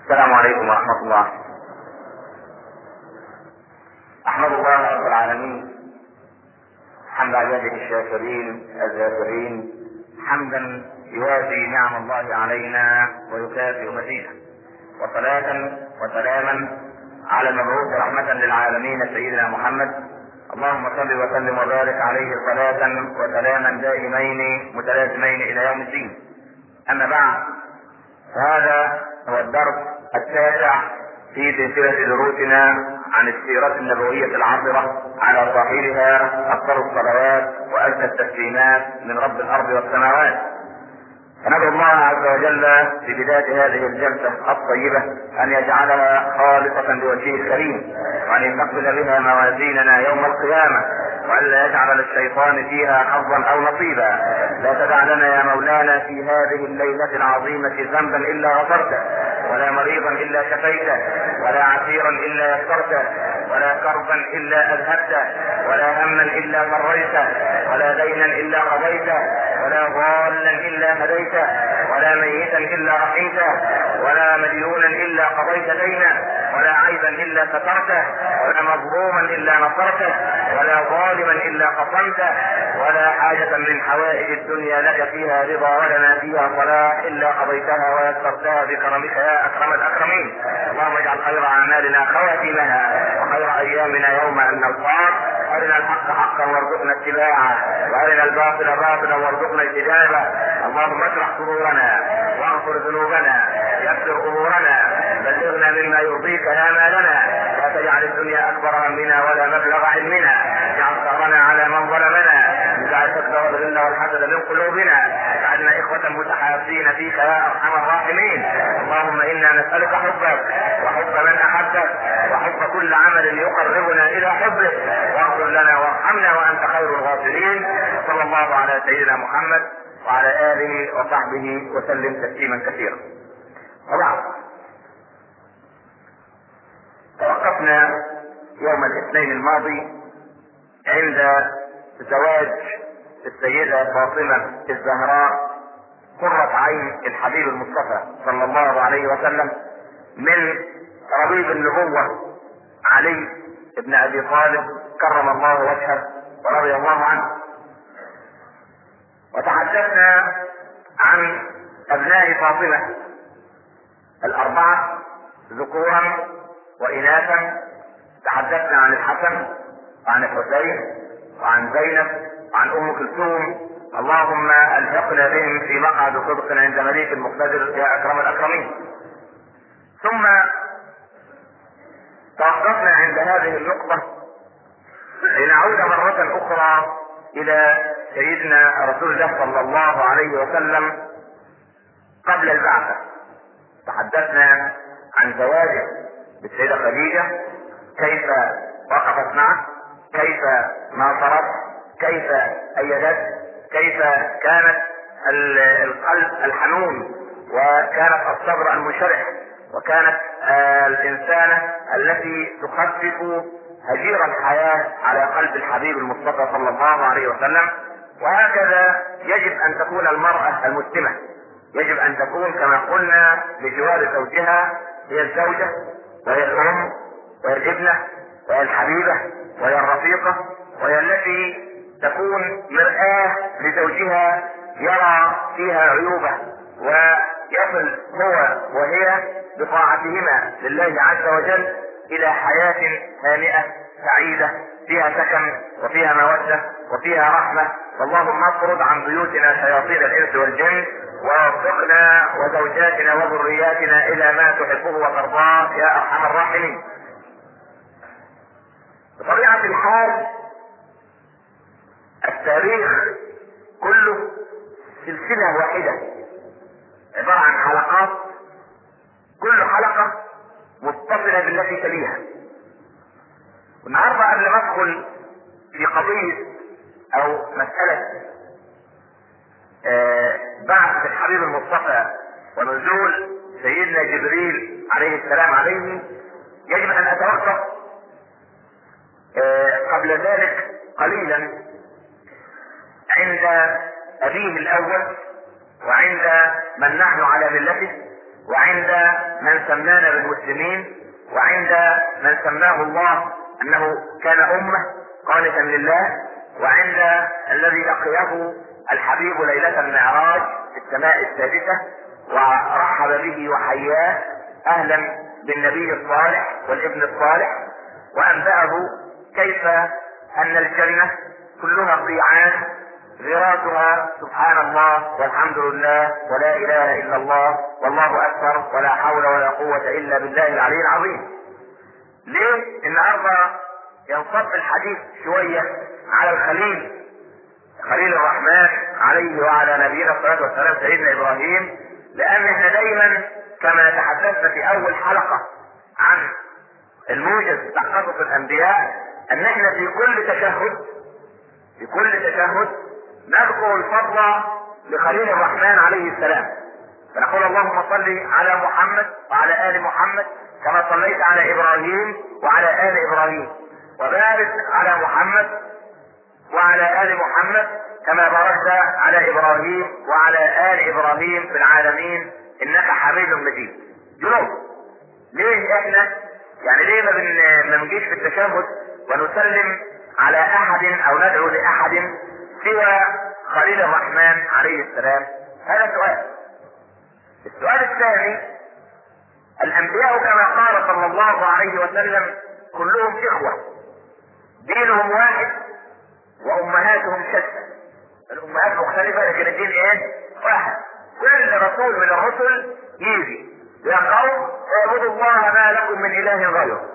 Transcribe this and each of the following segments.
السلام عليكم ورحمة الله أحمد الله رب العالمين حمد عباده الشاكرين الذاكرين حمدا يوافي نعم الله علينا ويكافئ مزيده وصلاة وسلاما على المبعوث رحمة للعالمين سيدنا محمد اللهم صل وسلم وبارك عليه صلاة وسلاما دائمين متلازمين إلى يوم الدين أما بعد فهذا هو الدرس التاسع في سلسلة دروسنا عن السيرة النبوية العطرة على صاحبها أفضل الصلوات وأزكى التسليمات من رب الأرض والسماوات فندعو الله عز وجل في بداية هذه الجلسة الطيبة أن يجعلها خالصة لوجهه الكريم وأن يستقبل بها موازيننا يوم القيامة وألا يجعل للشيطان فيها حظا أو نصيبا لا تدع لنا يا مولانا في هذه الليلة العظيمة ذنبا إلا غفرته ولا مريضا إلا شفيته ولا عسيرا إلا يسرته ولا كربا إلا أذهبته ولا هما إلا فريته ولا دينا إلا قضيته ولا ضالا إلا هديته ولا ميتا إلا رحمته ولا مديونا إلا قضيت دينه ولا عيبا إلا سترته ولا مظلوما إلا نصرته ولا ظالما إلا قصمته ولا حاجة من حوائج الدنيا لك فيها رضا ولنا فيها صلاح إلا قضيتها ويسرتها بكرمك يا أكرم الأكرمين اللهم اجعل خير أعمالنا خواتمها وخير أيامنا يوم أن نلقاك أرنا الحق حقا وارزقنا اتباعه وأرنا الباطل باطلا وارزقنا اجتنابه اللهم اشرح صدورنا واغفر ذنوبنا يسر أمورنا بلغنا مما يرضيك آمالنا لا تجعل الدنيا أكبر همنا ولا مبلغ علمنا اجعل ثارنا على من ظلمنا اجعل الحقد والغل والحسد من قلوبنا اجعلنا إخوة متحابين فيك يا أرحم الراحمين اللهم إنا نسألك حبك وحب من أحبك وحب كل عمل يقربنا إلى حبك واغفر لنا وارحمنا وأنت خير الغافرين صلى الله على سيدنا محمد وعلى آله وصحبه وسلم تسليما كثيرا وبعد توقفنا يوم الاثنين الماضي عند زواج السيدة فاطمة الزهراء قرة عين الحبيب المصطفى صلى الله عليه وسلم من ربيب النبوة علي بن ابي طالب كرم الله وجهه ورضي الله عنه وتحدثنا عن ابناء فاطمة الاربعة ذكورا واناثا تحدثنا عن الحسن وعن الحسين وعن زينب وعن ام كلثوم اللهم الحقنا بهم في مقعد صدق عند مليك المقتدر يا اكرم الاكرمين ثم توقفنا عند هذه النقطة لنعود مرة أخرى إلى سيدنا رسول الله صلى الله عليه وسلم قبل البعثة تحدثنا عن زواجه بالسيدة خديجة كيف وقفت معه كيف ناصرت كيف أيدت كيف كانت القلب الحنون وكانت الصبر المنشرح وكانت آه الإنسانة التي تخفف هجير الحياة على قلب الحبيب المصطفى صلى الله عليه وسلم وهكذا يجب أن تكون المرأة المسلمة يجب أن تكون كما قلنا بجوار زوجها هي الزوجة وهي الأم وهي الابنة وهي الحبيبة وهي الرفيقة وهي التي تكون مرآة لزوجها يرى فيها عيوبه ويصل هو وهي بطاعتهما لله عز وجل الى حياة هانئة سعيدة فيها سكن وفيها مودة وفيها رحمة اللهم اطرد عن بيوتنا شياطين الانس والجن ووفقنا وزوجاتنا وذرياتنا الى ما تحبه وترضاه يا ارحم الراحمين. بطبيعة الحال التاريخ كله سلسلة واحدة عبارة عن حلقات كل حلقة متصلة بالتي تليها والنهاردة قبل ما ادخل في قضية او مسألة آه بعث الحبيب المصطفى ونزول سيدنا جبريل عليه السلام عليه يجب ان اتوقف آه قبل ذلك قليلا عند ابيه الاول وعند من نحن على ملته وعند من سمانا بالمسلمين وعند من سماه الله انه كان امه قانتا لله وعند الذي لقيه الحبيب ليلة المعراج في السماء السادسة ورحب به وحياه اهلا بالنبي الصالح والابن الصالح وانبأه كيف ان الجنة كلها قيعان غراسها سبحان الله والحمد لله ولا اله الا الله والله اكبر ولا حول ولا قوة الا بالله العلي العظيم ليه النهارده ينصب الحديث شوية على الخليل خليل الرحمن عليه وعلى نبينا الصلاة والسلام سيدنا ابراهيم لان احنا دايما كما تحدثنا في اول حلقة عن الموجز بتاع قصص الانبياء ان احنا في كل تشهد في كل تشهد نذكر الفضل لخليل الرحمن عليه السلام فنقول اللهم صل على محمد وعلى ال محمد كما صليت على ابراهيم وعلى ال ابراهيم وبارك على محمد وعلى ال محمد كما باركت على ابراهيم وعلى ال ابراهيم في العالمين انك حميد مجيد جنوب ليه احنا يعني ليه ما, بن... ما نجيش في التشهد ونسلم على احد او ندعو لاحد سوى خليل الرحمن عليه السلام هذا سؤال السؤال الثاني الانبياء كما قال صلى الله عليه وسلم كلهم اخوه دينهم واحد وامهاتهم شتى الامهات مختلفه لكن الدين ايه واحد كل رسول من الرسل يجي يا قوم اعبدوا الله ما لكم من اله غيره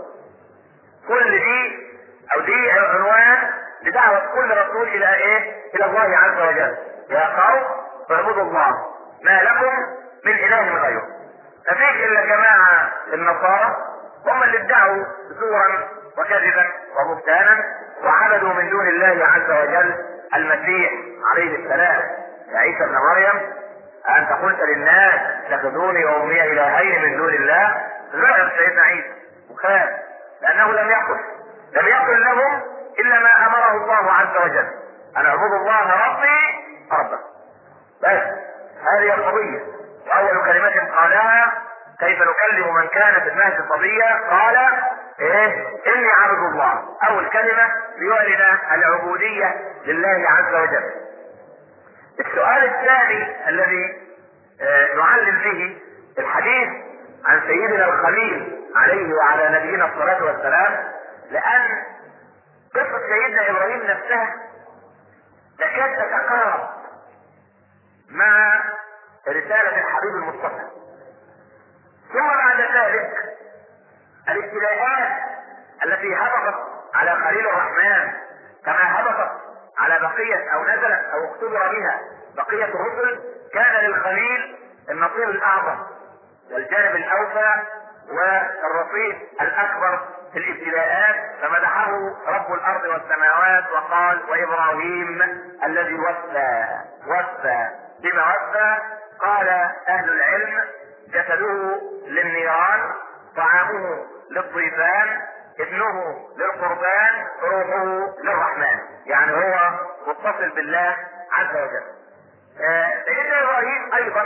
كل دي او دي عنوان لدعوة كل رسول الى ايه الى الله عز وجل يا قوم اعبدوا الله ما لكم من اله غيره مفيش الا جماعة النصارى هم اللي ادعوا زورا وكذبا وبهتانا وعبدوا من دون الله عز وجل المسيح عليه السلام يا عيسى ابن مريم أنت قلت للناس اتخذوني وأمي إلهين من دون الله زعم سيدنا عيسى وخاف لأنه لم يقل لم يقل لهم إلا ما أمره الله عز وجل أن اعبدوا الله ربي ربكم بس هذه القضية وأول كلمة قالها كيف نكلم من كان في المهد صبيا قال ايه اني عبد الله اول كلمة ليعلن العبودية لله عز وجل السؤال الثاني الذي آه نعلم به الحديث عن سيدنا الخليل عليه وعلى نبينا الصلاة والسلام لأن قصة سيدنا إبراهيم نفسها تكاد تتقارب مع رسالة الحبيب المصطفى ثم بعد ذلك الابتلاءات التي هبطت على خليل الرحمن كما هبطت على بقية او نزلت او اختبر بها بقية الرسل كان للخليل النصيب الاعظم والجانب الاوفى والرصيد الاكبر في الابتلاءات فمدحه رب الارض والسماوات وقال وابراهيم الذي وفى وفى بما وفى قال اهل العلم جسده للنيران طعامه للضيفان ابنه للقربان روحه للرحمن يعني هو متصل بالله عز وجل سيدنا آه ابراهيم ايضا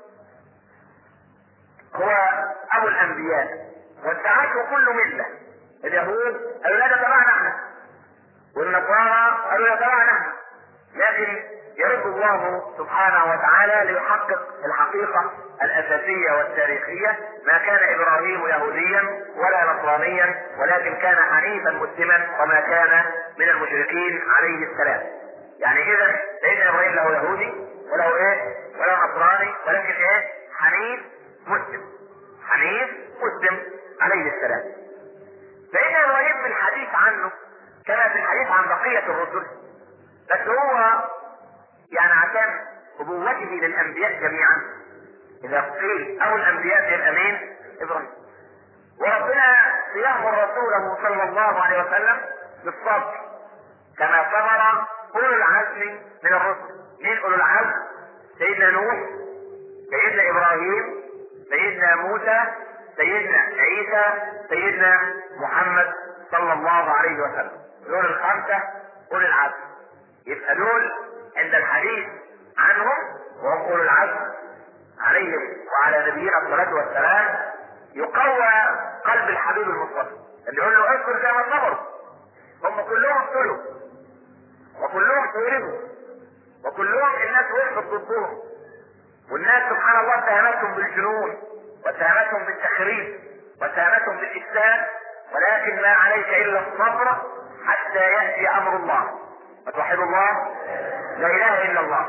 هو ابو الانبياء وادعته كل مله اليهود قالوا لا ده تبعنا احنا والنصارى قالوا لا تبعنا احنا لكن يرد الله سبحانه وتعالى ليحقق الحقيقة الأساسية والتاريخية ما كان إبراهيم يهوديا ولا نصرانيا ولكن كان حنيفا مسلما وما كان من المشركين عليه السلام يعني إذا سيدنا إبراهيم له يهودي وله إيه ولا نصراني ولكن إيه حنيف مسلم حنيف مسلم عليه السلام سيدنا إبراهيم في الحديث عنه كما في الحديث عن بقية الرسل بس هو يعني عشان ابوته للانبياء جميعا اذا قيل او الانبياء يبقى مين؟ ابراهيم وربنا يامر رسوله صلى الله عليه وسلم بالصبر كما صبر اولو العزم من الرسل مين اولو العزم؟ سيدنا نوح سيدنا ابراهيم سيدنا موسى سيدنا عيسى سيدنا محمد صلى الله عليه وسلم دول الخمسه اولي العزم يبقى دول عند الحديث عنهم وهم اولو العزم عليهم وعلى نبينا الصلاه والسلام يقوى قلب الحبيب المصطفى اللي يقول له اذكر زي ما صبروا هم كلهم ابتلوا وكلهم تورثوا وكلهم الناس وقفت ضدهم والناس سبحان الله اتهمتهم بالجنون واتهمتهم بالتخريب واتهمتهم بالافساد ولكن ما عليك الا الصبر حتى ياتي امر الله وتوحد الله لا اله الا الله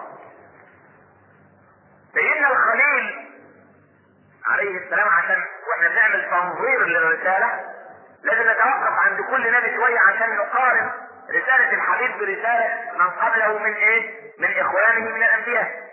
سيدنا الخليل عليه السلام عشان واحنا بنعمل تنظير للرساله لازم نتوقف عند كل نبي شويه عشان نقارن رساله الحبيب برساله من قبله من ايه؟ من اخوانه من الانبياء.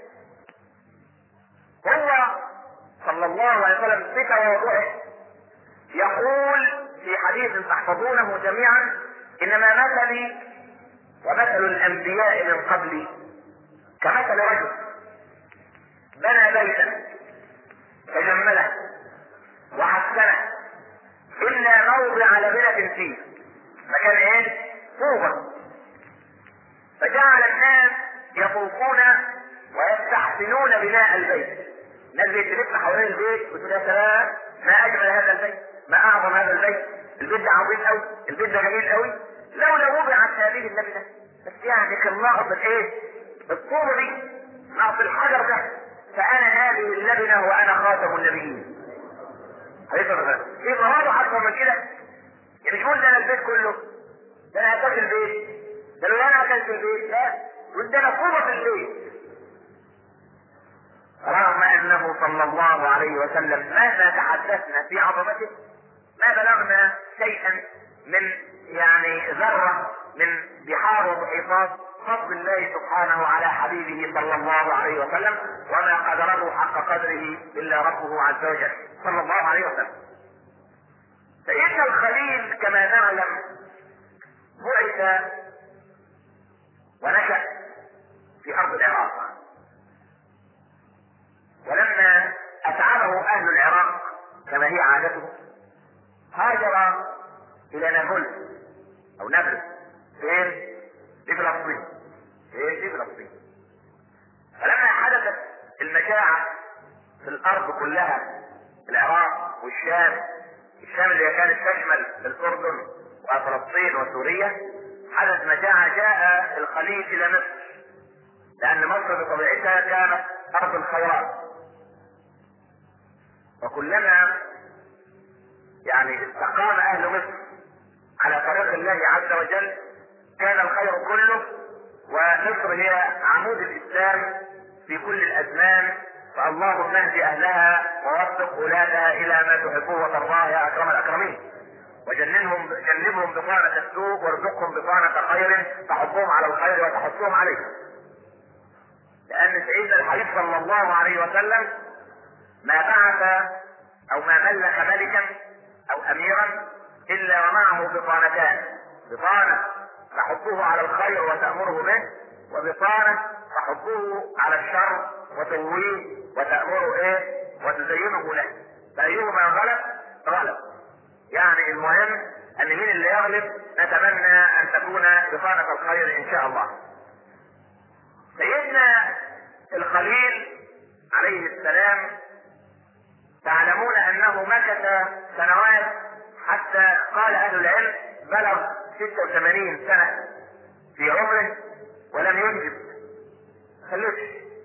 هو صلى الله عليه وسلم بتواضعه يقول في حديث تحفظونه جميعا انما مثلي ومثل الانبياء من قبلي كمثل رجل بنى بيتا فجمله وحسنه الا موضع لبنه فيه فكان ايه طوبه فجعل الناس يطوفون ويستحسنون بناء البيت الناس بتلف حوالين البيت وتقول يا سلام ما اجمل هذا البيت ما اعظم هذا البيت البيت ده عظيم قوي البيت ده جميل قوي لولا وضعت هذه اللبنه بس يعني كان ناقص الايه الطوبه دي ناقص الحجر ده فانا هذه اللبنه وانا خاتم النبيين هيفرق في ظهاره اكبر من كده يعني مش قول ده انا البيت كله ده انا هتاكل البيت ده لو انا اكلت البيت لا وانت انا طوبه في البيت رغم انه صلى الله عليه وسلم مهما تحدثنا في عظمته ما بلغنا شيئا من يعني ذره من بحار ومحيطات فضل الله سبحانه على حبيبه صلى الله عليه وسلم وما قدره حق قدره الا ربه عز وجل صلى الله عليه وسلم سيدنا الخليل كما نعلم بعث ونشأ في ارض العراق ولما اتعبه اهل العراق كما هي عادته هاجر الى نابلس او نابلس فين؟ في فلسطين فين؟ في فلسطين فلما حدثت المجاعة في الارض كلها العراق والشام الشام اللي كانت تشمل الاردن وفلسطين وسوريا حدث مجاعة جاء الخليل الى مصر لان مصر بطبيعتها كانت ارض الخيرات وكلما يعني استقام اهل مصر على طريق الله عز وجل كان الخير كله ومصر هي عمود الاسلام في كل الازمان فاللهم اهدي اهلها ووفق ولادها الى ما تحبه وترضاه يا اكرم الاكرمين وجنبهم جنبهم بطانة السوء وارزقهم بطانة خير تحضهم على الخير وتحثهم عليه. لأن سيدنا الحبيب صلى الله عليه وسلم ما بعث أو ما ملك ملكا أو أميرا إلا ومعه بطانتان. بطانة تحضه على الخير وتأمره به وبطانة تحضه على الشر وتهويه وتأمره إيه وتزينه له. فأيهما غلب غلب. يعني المهم ان مين اللي يغلب نتمنى ان تكون بطانة الخير ان شاء الله سيدنا الخليل عليه السلام تعلمون انه مكث سنوات حتى قال اهل العلم بلغ 86 سنة في عمره ولم ينجب خلوش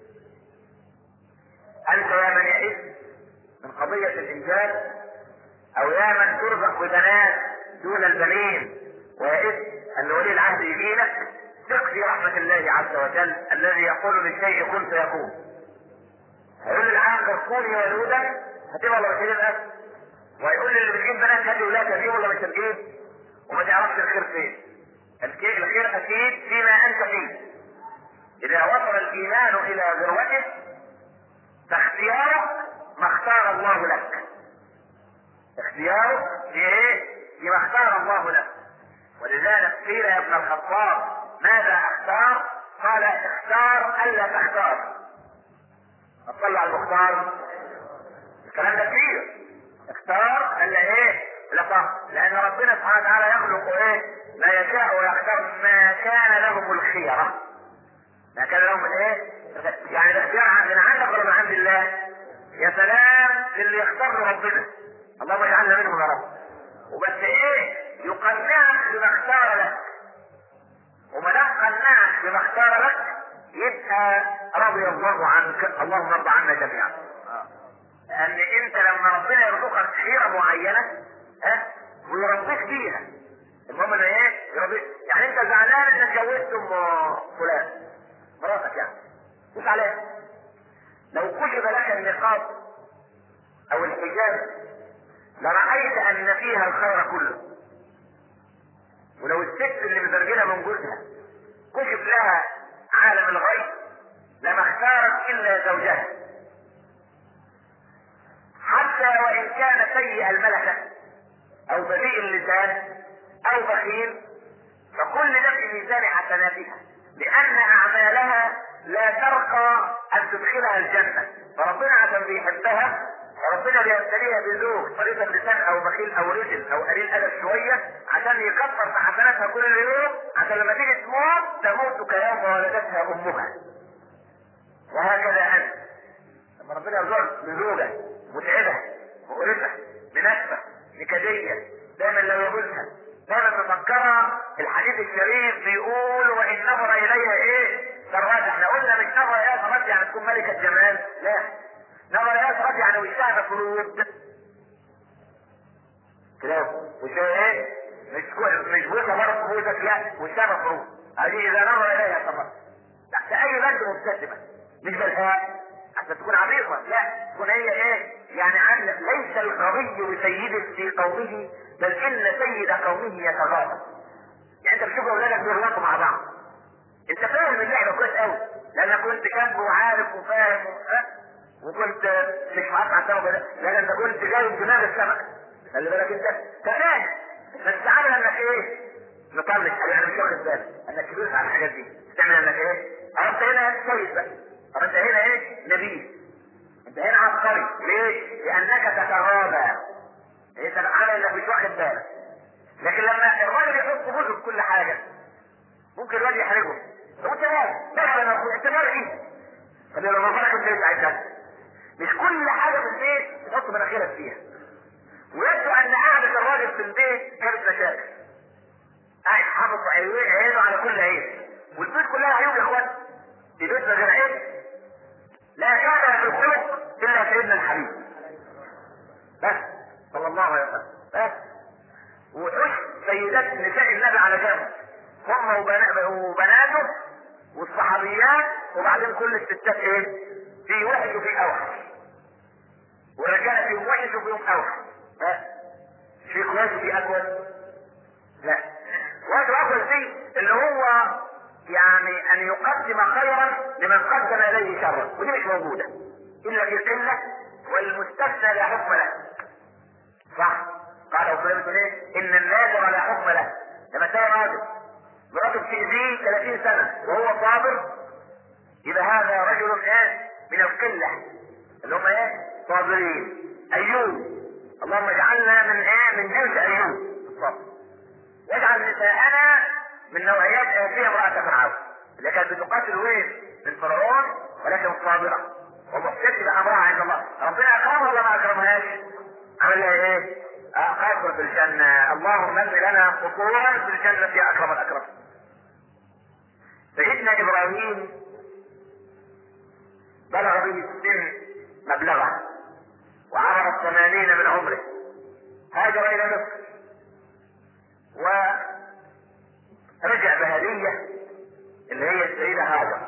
انت يا من يئس من قضية الانجاب او يا من ترزق ببنات دون البنين ويئس ان ولي العهد يجيلك ثق في رحمة الله عز وجل الذي يقول للشيء كن فيكون هيقول للعاقل كوني ولودا هتبقى ولا مش هتبقى ويقول للي بتجيب بنات هاتي ولاد هتجيب ولا مش هتجيب وما تعرفش الخير فين الخير اكيد فيما انت فيه اذا وصل الايمان الى ذروته فاختيارك ما اختار الله لك اختياره في ايه؟ فيما اختار الله له ولذلك قيل يا ابن الخطاب ماذا اختار؟ قال اختار الا تختار اطلع على المختار الكلام ده كتير اختار الا ايه؟ لا تختار لان ربنا سبحانه وتعالى يخلق ايه؟ ما يشاء ويختار ما كان لهم الخيره ما كان لهم الايه؟ يعني الاختيار من عندك ولا من عند الله؟ يا سلام اللي يختار ربنا اللهم اجعلنا منهم يا رب وبس ايه يقنعك بما اختار لك وما دام قنعك بما اختار لك يبقى رضي الله عنك اللهم ارضى عنا جميعا لان انت لما ربنا يرزقك خيره معينه ها ويربيك بيها المهم ان ايه يربيك يعني انت زعلان انك اتجوزت ام فلان مراتك يعني مش عليها لو كشف لك النقاب او الحجاب لرأيت ان فيها الخير كله ولو الست اللي مزرجنه من جوزها كشف لها عالم الغيب لما اختارت الا زوجها حتى وان كان سيء الملكه او بذيء اللسان او بخيل فكل ده في ميزان حسناتها لان اعمالها لا ترقى ان تدخلها الجنه فربنا عشان بيحبها فربنا بيبتليها بزوج طريقة اللسان او بخيل او رجل او قليل ادب شوية عشان يكفر في حسناتها كل يوم عشان لما تيجي تموت تموت كيوم ولدتها امها وهكذا انت لما ربنا يرزقك بزوجة متعبة مقرفة مناسبة نكدية دايما لا يجوزها دايما مفكرة الحديث الشريف بيقول وان نظر اليها ايه سرات احنا قلنا مش نظر اليها سرات يعني تكون ملكة جمال لا نظر اليها سرات يعني وشها مفروض كده وشها ايه مش كو- مش بوسه برضه بوسك لا وشها مفروض هذه اذا نظر اليها سرات تحت اي بند مبتسمة مش بالهاء عشان تكون عبيطة لا تكون هي ايه يعني عن ليس الغبي بسيد في قومه بل ان سيد قومه يتغاضى يعني انت بتشوف اولادك بيغلطوا مع بعض انت فاهم اللعبه كويس قوي لانك كنت جنبه وعارف وفاهم ها؟ وكنت مش مقطع السمكه ده لان انت كنت جايب دماغ السمكه خلي بالك انت انت فاهم بس عامل انك ايه مطلش يعني مش واخد بالك انك تدوس على الحاجات دي تعمل انك ايه اه انت هنا كويس بقى اه انت هنا ايه نبيل انت هنا عبقري ليه؟ لانك تتغاضى انت عامل انك مش واخد بالك لكن لما الراجل يحط بوزه في كل حاجه ممكن الراجل يحرجه طب انت مالك؟ مالك انا اخويا انت مالك ايه؟ طب لو نظرك انت يساعدك مش كل حاجه في البيت تحط مناخيرك فيها ويبدو ان قعده الراجل في البيت كانت مشاكل قاعد حاطط عينيه عينه على كل عين والبيت كلها عيوب يا اخوان في بيت من غير عين لا كان في الخلق الا سيدنا الحبيب بس صلى الله عليه وسلم بس وحش سيدات نساء النبي على جنب هم وبنا- وبناته والصحابيات وبعدين كل الستات ايه في وحش وفي اوحش والرجاله فيهم وحش وفيهم اوحش ها في كويس وفي اكوس لا وجه اكوس دي اللي هو يعني ان يقدم خيرا لمن قدم اليه شرا ودي مش موجوده الا في قله والمستثنى لا حكم له صح قال فلان ايه ان النادر لا حكم له لما تلاقي راجل مراته بتأذيه 30 سنة وهو صابر يبقى هذا رجل ايه من القلة اللي هم ايه صابرين ايوب اللهم اجعلنا من ايه من جنس ايوب الصبر واجعل نساءنا من نوعيات آتية امرأة فرعون اللي كانت بتقاتل وين من فرعون ولكن صابرة ومحتسبة امرها عند الله ربنا اكرمها ولا ما اكرمهاش عمل لها ايه آه، قصر في الجنة اللهم ابن لنا قصورا في الجنة يا اكرم الاكرم سيدنا ابراهيم بلغ به السن مبلغه وعرف الثمانين من عمره هاجر الى مصر ورجع بهدية اللي هي السيدة هاجر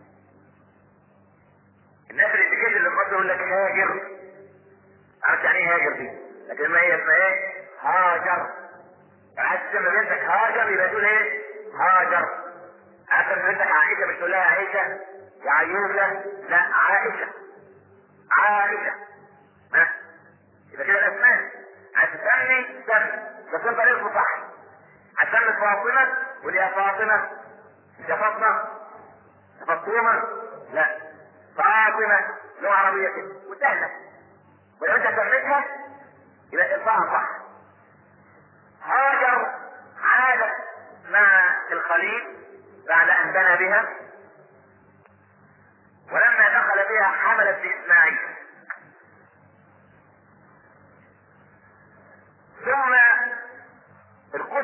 الناس اللي تجد اللي مصر يقول لك هاجر عارف يعني ايه هاجر دي لكن ما هي اسمها ايه هاجر عايز تسمى بنتك هاجر يبقى تقول ايه هاجر عارف ان بنتك عائشة مش تقول لها عائشة يا عيوشة لا عائشة عائشة ها يبقى كده الاسماء عايز تسمي سمي بس انت الاسم صح هتسمي فاطمة قول يا فاطمة مش يا فاطمة يا فاطمة لا فاطمة لغة عربية كده وسهلة ولو انت سميتها يبقى اسمها صح هاجر عادت مع الخليل بعد ان بنى بها ولما دخل بها حملت باسماعيل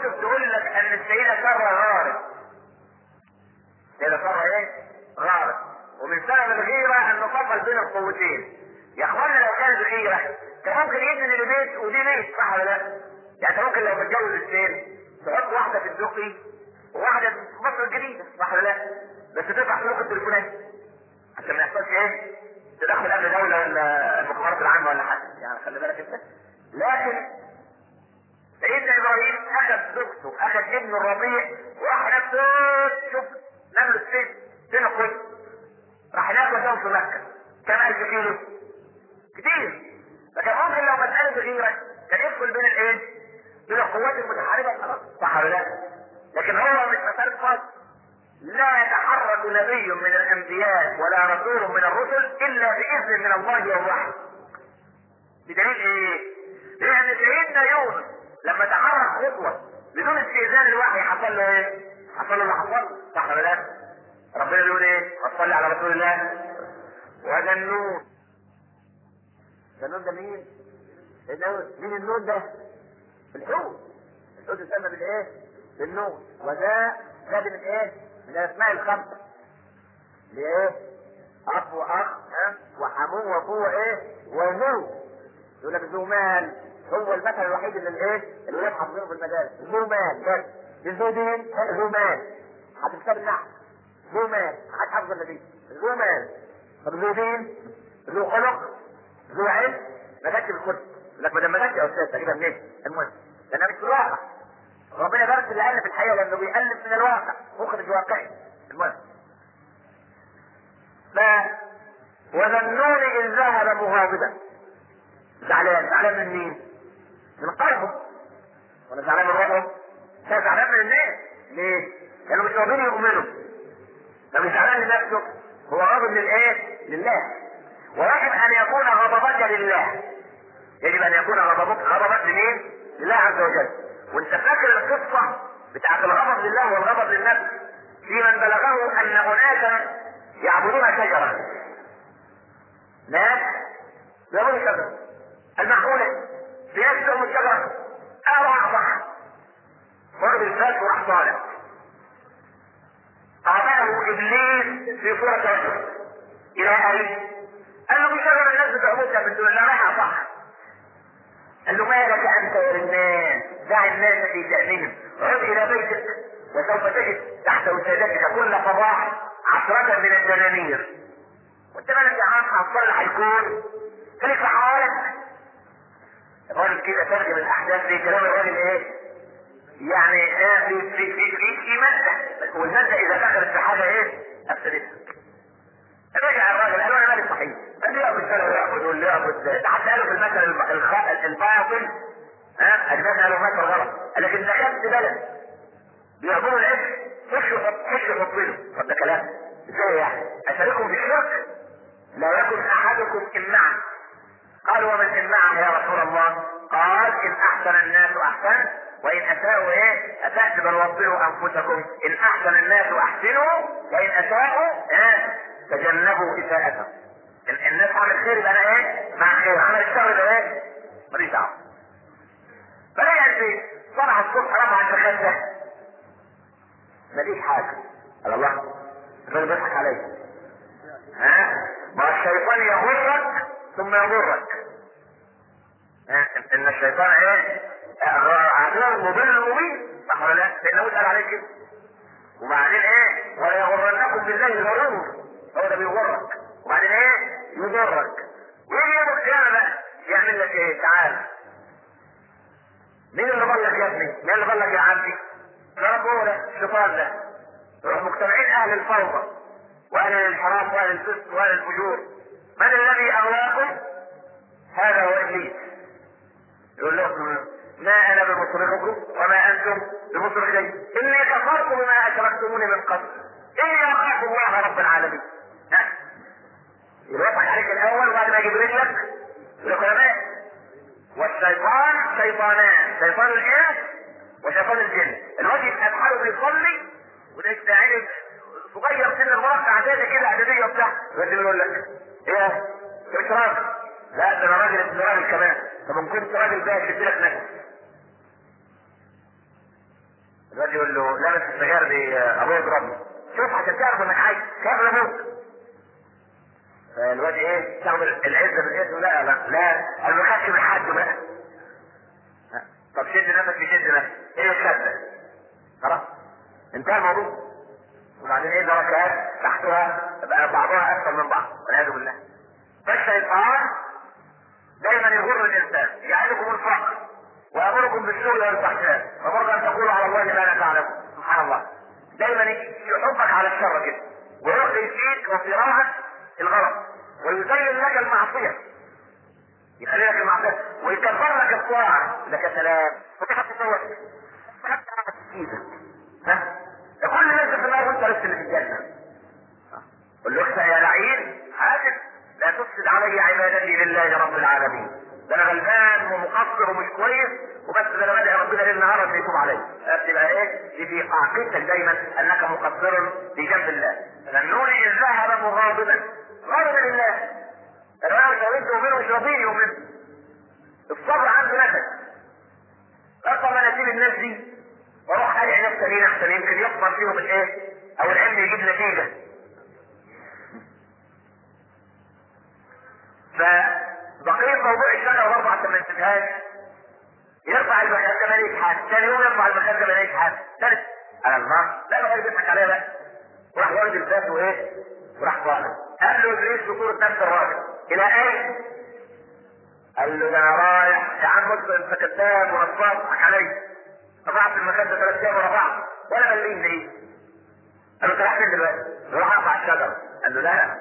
الكتب تقول لك ان السيدة سارة غارت السيدة سارة ايه؟ غارت ومن سبب الغيرة انه فصل بين القوتين يا اخوانا لو كانت غيرة كان ممكن يدن لبيت ودي بيت صح ولا لا؟ يعني انت ممكن لو متجوز اثنين تحط واحدة في الدقي وواحدة في مصر الجديدة صح ولا لا؟ بس تدفع فلوس التليفونات عشان ما يحصلش ايه؟ تدخل امن دولة ولا المخابرات العامة ولا حاجة يعني خلي بالك انت لكن سيدنا ابراهيم اخذ زوجته اخذ ابنه الرضيع وراح هناك شوف نمل السجن سنة كل راح هناك وسام في مكة كم ألف كيلو كتير فكان ممكن لو مسألة غيرة كان يدخل بين الايه؟ بين القوات المتحاربة خلاص صح ولا لا؟ لكن هو مش مسألة فاضي لا يتحرك نبي من الانبياء ولا رسول من الرسل الا باذن من الله والوحي بدليل ايه لان سيدنا يونس لما تحرك خطوه بدون استئذان الوحي حصل له ايه حصل له اللي حصل صح ولا لا ربنا بيقول ايه وصلي على رسول الله وهذا النور ده النور ده مين مين النور ده الحوت الحوت يسمى بالايه بالنور وده ده من ايه من الاسماء الخمسه لايه اخ واخ ها وحمو واخوه ايه وذو يقول لك ذو مال هو المثل الوحيد اللي الايه اللي يبحث منه في المدارس ذو مال بس ذو دين ذو مال حد كتاب النحو ذو مال حد حفظ النبي ذو مال طب ذو دين ذو خلق ذو علم ما جاتش بالكتب يقول لك ما دام ما جاتش يا استاذ تجيبها منين؟ المهم لانها مش في الواقع ربنا بارك اللي في الحقيقه لانه بيألف من الواقع مخرج واقعي المهم ف وذنون إذ ذهب مغاضبا زعلان زعلان من مين؟ من قلبه ولا زعلان من روحه؟ كان زعلان من الناس ليه؟ لأنه مش راضيين يؤمنوا ده مش زعلان لنفسه هو غاضب للإيه؟ لله ويجب أن يكون غضبك لله يجب أن يكون غضبك غضبك لمين؟ لله عز وجل وانت فاكر القصة بتاعت الغضب لله والغضب للنفس في من بلغه ان اناسا يعبدون شجرة ناس يعبدون شجرة المعقولة في ناس تؤمن الشجرة اروع صح مر بالفات وراح طالع قابله ابليس في صورة رجل الى اين؟ قال له بشجر الناس بتعبدها من دون الله رايحة صح قال له ما لك انت وللناس دع الناس في شأنهم عد الى بيتك وسوف تجد تحت وسادتك كل صباح عشرة من الدنانير وانت مالك يا عم هتصلح الكون خليك في حوالك الراجل كده ترجم الاحداث في كلام الراجل ايه يعني ايه في في في في, في مادة والمادة اذا دخلت في حاجة ايه افسدتها رجع الراجل قال له انا مالي صحيح قال لي يعبد كذا ويعبد واللي يعبد ده حتى قالوا في المثل الباطل ها المثل قالوا مثل غلط لكن دخلت بلد بيعبدوا العلم خشوا خشوا فضلوا طب ده كلام ازاي يعني اشاركهم في الشرك لا يكن احدكم امعا قالوا ومن امعا يا رسول الله قال ان احسن الناس احسنت وان اساءوا ايه اسأت بل وصلوا انفسكم ان احسن الناس احسنوا وان اساءوا ها تجنبوا اساءتهم الناس عمل خير يبقى انا ايه مع خير عمل الشر يبقى ايه ماليش دعوه فلا البيت طلع الصبح رفع المخده ماليش حاجه قال الله الراجل بيضحك عليا ها ما الشيطان يغرك ثم يضرك ها ان الشيطان ايه عدو مضل مبين صح ولا لا؟ لانه اتقال عليه كده وبعدين ايه ولا يغرنكم بالله الغرور هو ده بيغرك وبعدين ايه يضرك ويجي يوم القيامه بقى يعمل لك ايه تعال مين اللي ضلك يا ابني مين اللي ضلك يا عبدي يا رب هو ده الشيطان ده يروح مجتمعين اهل الفوضى واهل الانحراف واهل الفسق واهل الفجور من الذي اغواكم هذا هو ابليس يقول لهم ما انا بمصرخكم وما انتم بمصرخي اني كفرت بما اشركتموني من قبل اني اخاف الله رب العالمين يضحك عليك الاول وبعد ما يجيب رجلك يقول لك والشيطان شيطانان شيطان الانس وشيطان الجن الواد يبقى بحاله بيصلي وده عينك صغير سن الواقع عداده كده اعداديه وبتاع الواد يقول لك ايه انت مش راجل لا ده انا راجل ابن راجل كمان طب ان كنت راجل بقى شد لك نفسك الواد يقول له لابس السجاير دي آه، ابويا يضربني شوف عشان تعرف انك عايز كيف ابوك فالواد ايه تاخد العزه بالاسم لا لا لا انا ما خدش من حد بقى طب شد نفسك شد نفسك ايه الشده خلاص انتهى الموضوع وبعدين ايه دركات تحتها بقى بعضها اكثر من بعض والعياذ بالله فالشيطان دايما يغر الانسان يعدكم الفقر ويامركم بالسوء والفحشاء وبرضه ان تقولوا على الله ما لا تعلمون سبحان الله دايما يحبك على الشر كده ويلقي فيك وفراغك الغلط ويزين لك المعصيه يخلي لك المعصيه ويكبر لك الطاعه لك سلام وتحط صوت ها كل الناس في النار وانت لسه اللي في الجنه قل له اخسأ يا لعين حاسب لا تفسد علي عبادتي لله رب العالمين ده انا غلبان ومقصر ومش كويس وبس ده انا بدعي ربنا ليل نهار ان يتوب علي تبقى ايه دي في عقيدتك دايما انك مقصر في جنب الله فالنون اذ ذهب مغاضبا غاضبا لله انا مش هويت ومنه مش راضيني ومنه الصبر عنده نفس اصلا انا اسيب الناس دي واروح ادعي ناس تانيين احسن يمكن يكبر فيهم الايه او العلم يجيب نتيجه فبقية موضوع الشجرة برضه عشان ما نسيبهاش يرفع المخدة ما ليش حاجة، ثاني يوم يرفع المخدة ما ليش حاجة، ثالث على الله لا بقى بيضحك عليها بقى وراح والد الفات وايه؟ وراح طالع قال له ابليس بصورة نفس الراجل إلى أين؟ قال له ده انا رايح يا عم اصبر انت كذاب ونصاب اضحك عليا رفعت المخدة ثلاث ايام ورا بعض ولا مليم ليه؟ قال له انت رايح فين دلوقتي؟ راح اقطع الشجرة قال له لا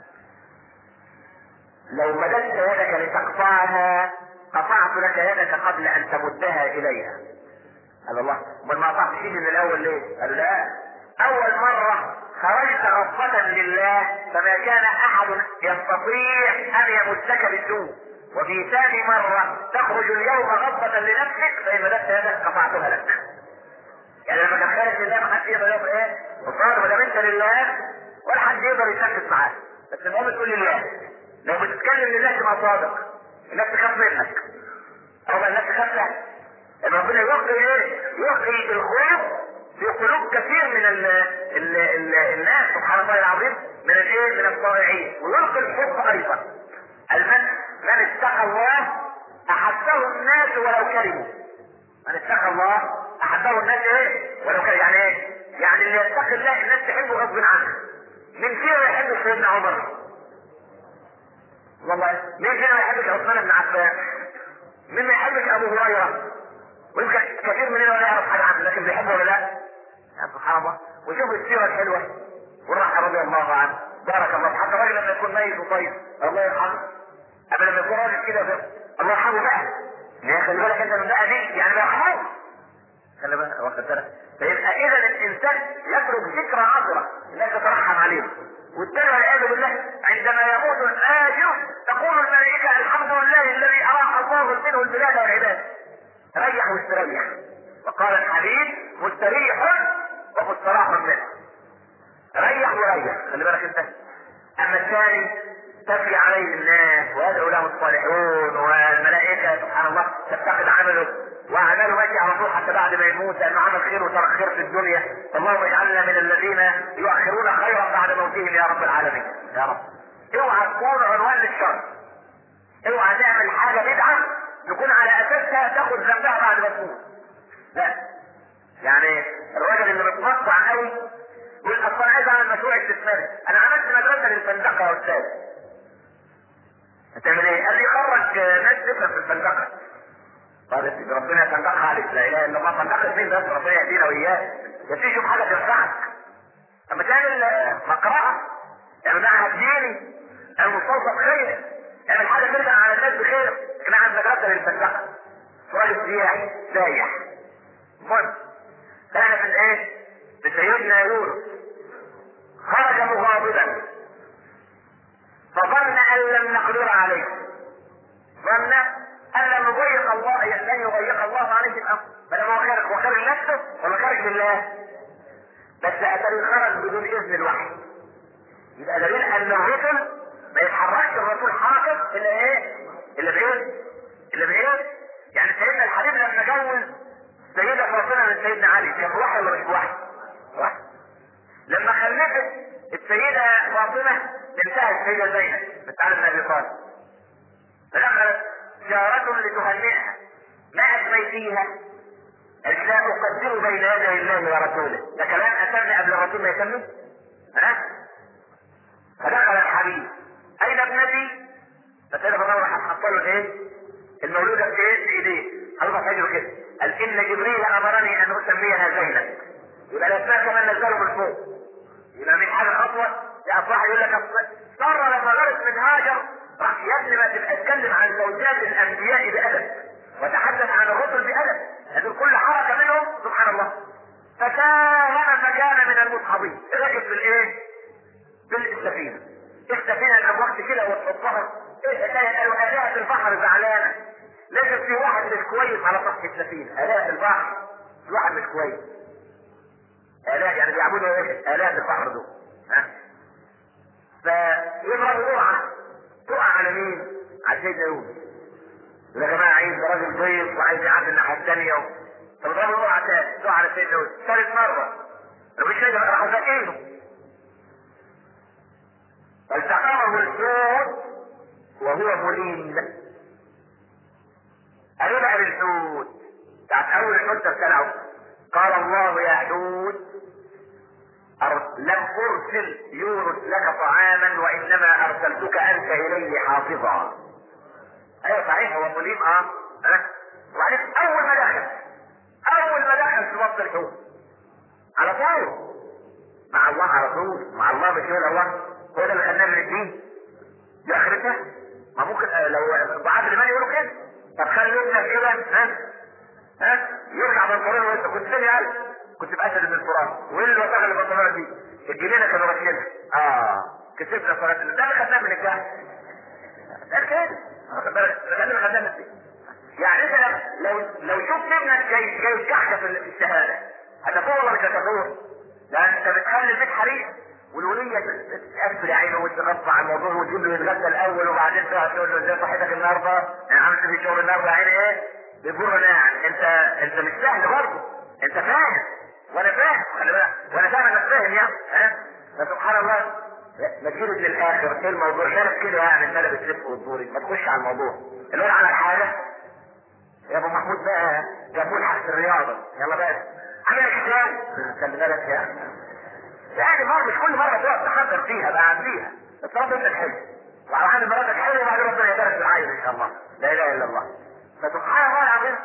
لو مددت يدك لتقطعها قطعت لك يدك قبل ان تمدها اليها قال الله امال ما قطعتش ايدي من الاول ليه؟ قال لا اول مرة خرجت غضبة لله فما كان احد يستطيع ان يمدك بالسوء وفي ثاني مرة تخرج اليوم غضبة لنفسك فإن مددت يدك قطعتها لك. يعني لما كان خارج لله ما حدش يقدر يقول ايه؟ وصار ما دام انت لله ولا حد يقدر يتنفس معاك. بس المهم تقول لله. لو بتتكلم لله تبقى صادق. الناس تخاف منك. او الناس تخاف لك. ان ربنا يلقي ايه؟ يلقي الخوف في قلوب كثير من ال ال ال الناس سبحان الله العظيم من الايه؟ من الطائعين ويلقي الحب ايضا. المن من اتقى الله احبه الناس ولو كرهوا من اتقى الله احبه الناس ايه ولو كرهوا يعني ايه يعني اللي يتقي الله الناس تحبه غصب عنه من فينا ما يحبش سيدنا عمر والله مين فينا ما يحبش عثمان بن عفان مين ما يحبش ابو هريره ويمكن كثير مننا ولا يعرف حاجه عنه لكن بيحبه ولا لا يا سبحان الله وشوف السيره الحلوه والرحمه رضي الله عنه بارك الله حتى الراجل لما يكون ميت وطيب الله يرحمه اما لما يكون راجل كده ده الله يرحمه بقى يا خلي بالك انت من بقى دي يعني مرحوم خلي بالك واخد بالك فيبقى اذا الانسان يترك ذكرى عذره الناس تترحم عليه والثاني والعياذ بالله عندما يموت الاجر تقول الملائكه الحمد لله الذي اراح الله منه البلاد والعباد ريح واستريح وقال الحبيب مستريح ومستراح منه ريح وريح خلي بالك انت اما الثاني تبكي عليه الناس ويدعو له الصالحون والملائكه سبحان الله تفتقد عمله واعماله ماشي على طول حتى بعد ما يموت لانه عمل خير وترك خير في الدنيا اللهم اجعلنا من الذين يؤخرون خيرا بعد موتهم يا رب العالمين يا رب اوعى تكون عنوان للشر اوعى تعمل حاجه بدعه تكون على اساسها تاخذ ذنبها بعد ما تموت لا يعني الراجل اللي متقطع قوي يقول اصل انا عايز اعمل مشروع استثماري انا عملت مدرسه للفندقه يا استاذ هتعمل ايه؟ قال لي خرج ناس تفهم في الفندقه قالت ربنا يفندقها عليك لا اله الا الله فندقت مين بس ربنا يهدينا واياه يا سيدي شوف حاجه تنفعك اما تعمل مقرأة اعمل معهد ديني اعمل مستوصف خير اعمل حاجه ترجع على الناس بخير احنا عند مدرسه للفندقه راجل سياح سايح المهم كان في الايه؟ بسيدنا يونس خرج مغاضبا فظن ان لم نقدر عليه ظن ان لم يضيق الله لن يضيق الله عليه الامر فلما هو خارج هو خارج نفسه ولا خارج لله بس اتى خرج بدون اذن الوحي يبقى دليل ان الرسل ما يتحركش الرسول حركه الا ايه؟ الا بايه؟ الا بايه؟ يعني سيدنا الحبيب لما جوز سيدة فاطمة من سيدنا علي كان واحد ولا مش واحد؟ واحد لما خلفت السيدة فاطمة بنتها السيدة زينب بنت علي بن ابي طالب فدخلت جارة لتهنئها ما أسميتيها؟ قالت لا أقدر بين يدي الله ورسوله ده كلام أتمنى قبل الرسول ما يكمل ها؟ فدخل الحبيب أين ابنتي؟ فسيدة فاطمة راح حط له الايه؟ المولودة في ايه؟ في ايديه خلاص حجره كده قال إن جبريل أمرني أن أسميها زينب يبقى الأسماء كمان نزلوا من فوق يبقى من حاجة خطوة يا صاحب يقول لك سارة لما غرت من هاجر راح يا ابني ما تبقى تتكلم عن زوجات الأنبياء بأدب وتحدث عن الرسل بأدب هذول كل حركة منهم سبحان الله فكان فكان من المصحبين ركب في الايه؟ بالسفينة السفينة الأمواج كده وتحطها ألاقي البحر زعلانة لازم في واحد مش كويس على سطح السفينة ألاقي البحر في واحد مش كويس آلاف يعني بيعبدوا ايه؟ آلاف البحر دول ها؟ فيضرب قرعة تقع على مين؟ على سيدنا يونس يا جماعة عايز راجل ضيف وعايز يعدي الناحية الثانية فبيضربوا قرعة تاني تقع على سيدنا يونس ثالث مرة لو مش كده راحوا زكينه فالتقمه الحوت وهو مليم قالوا له الحوت بتاعت اول الحوت ابتلعه قال الله يا حوت لم ارسل يونس لك طعاما وانما ارسلتك انت اليه حافظا ايوه صحيح هو مليم اه ها وبعدين اول ما دخل اول ما دخل في بطن الحوت على طول مع الله على طول مع الله مش يقول الله هو ده اللي خلاه من الدين دي اخرتها ما ممكن لو بعد الإيمان يقولوا كده طب خلي ابنك كده ها ها يرجع بنطلون وانت كنت فين يا قلب كنت بأسد من الفرات وايه اللي وصل البنطلون دي الجنينه كانوا راكبينها اه كسبنا صلاه ده اللي خدناه من الجهل ده كده ده اللي خدناه من الدين يعني انت لو لو شفت ابنك جاي جاي كحكه في الشهاده هتفوق ولا مش هتفوق؟ ده انت بتخلي البيت حريق والولية تقفل عينه وتغطى على الموضوع وتجيب له يتغدى الاول وبعدين تقعد تقول له ازاي صحتك النهارده؟ انا عملت في شغل النهارده عيني ايه؟ بيجر ناعم انت انت مش سهل برضه انت فاهم وانا فاهم خلي بالك وانا فاهم انك فاهم يعني ها؟ فسبحان الله ما تجيبش للاخر ايه الموضوع شارك كده يعني الملل السبق والدوري ما تخش على الموضوع اللي هو على الحاله يا ابو محمود بقى جابوا لحق الرياضه يلا بقى عامل ازاي؟ خلي بالك يا يعني مرة مش كل مرة تقعد تحضر فيها بقى قبليها اطلب انت الحلو وعلى حال مراتك حلو وبعدين ربنا يبارك في العين ان شاء الله لا اله الا الله فسبحان الله العظيم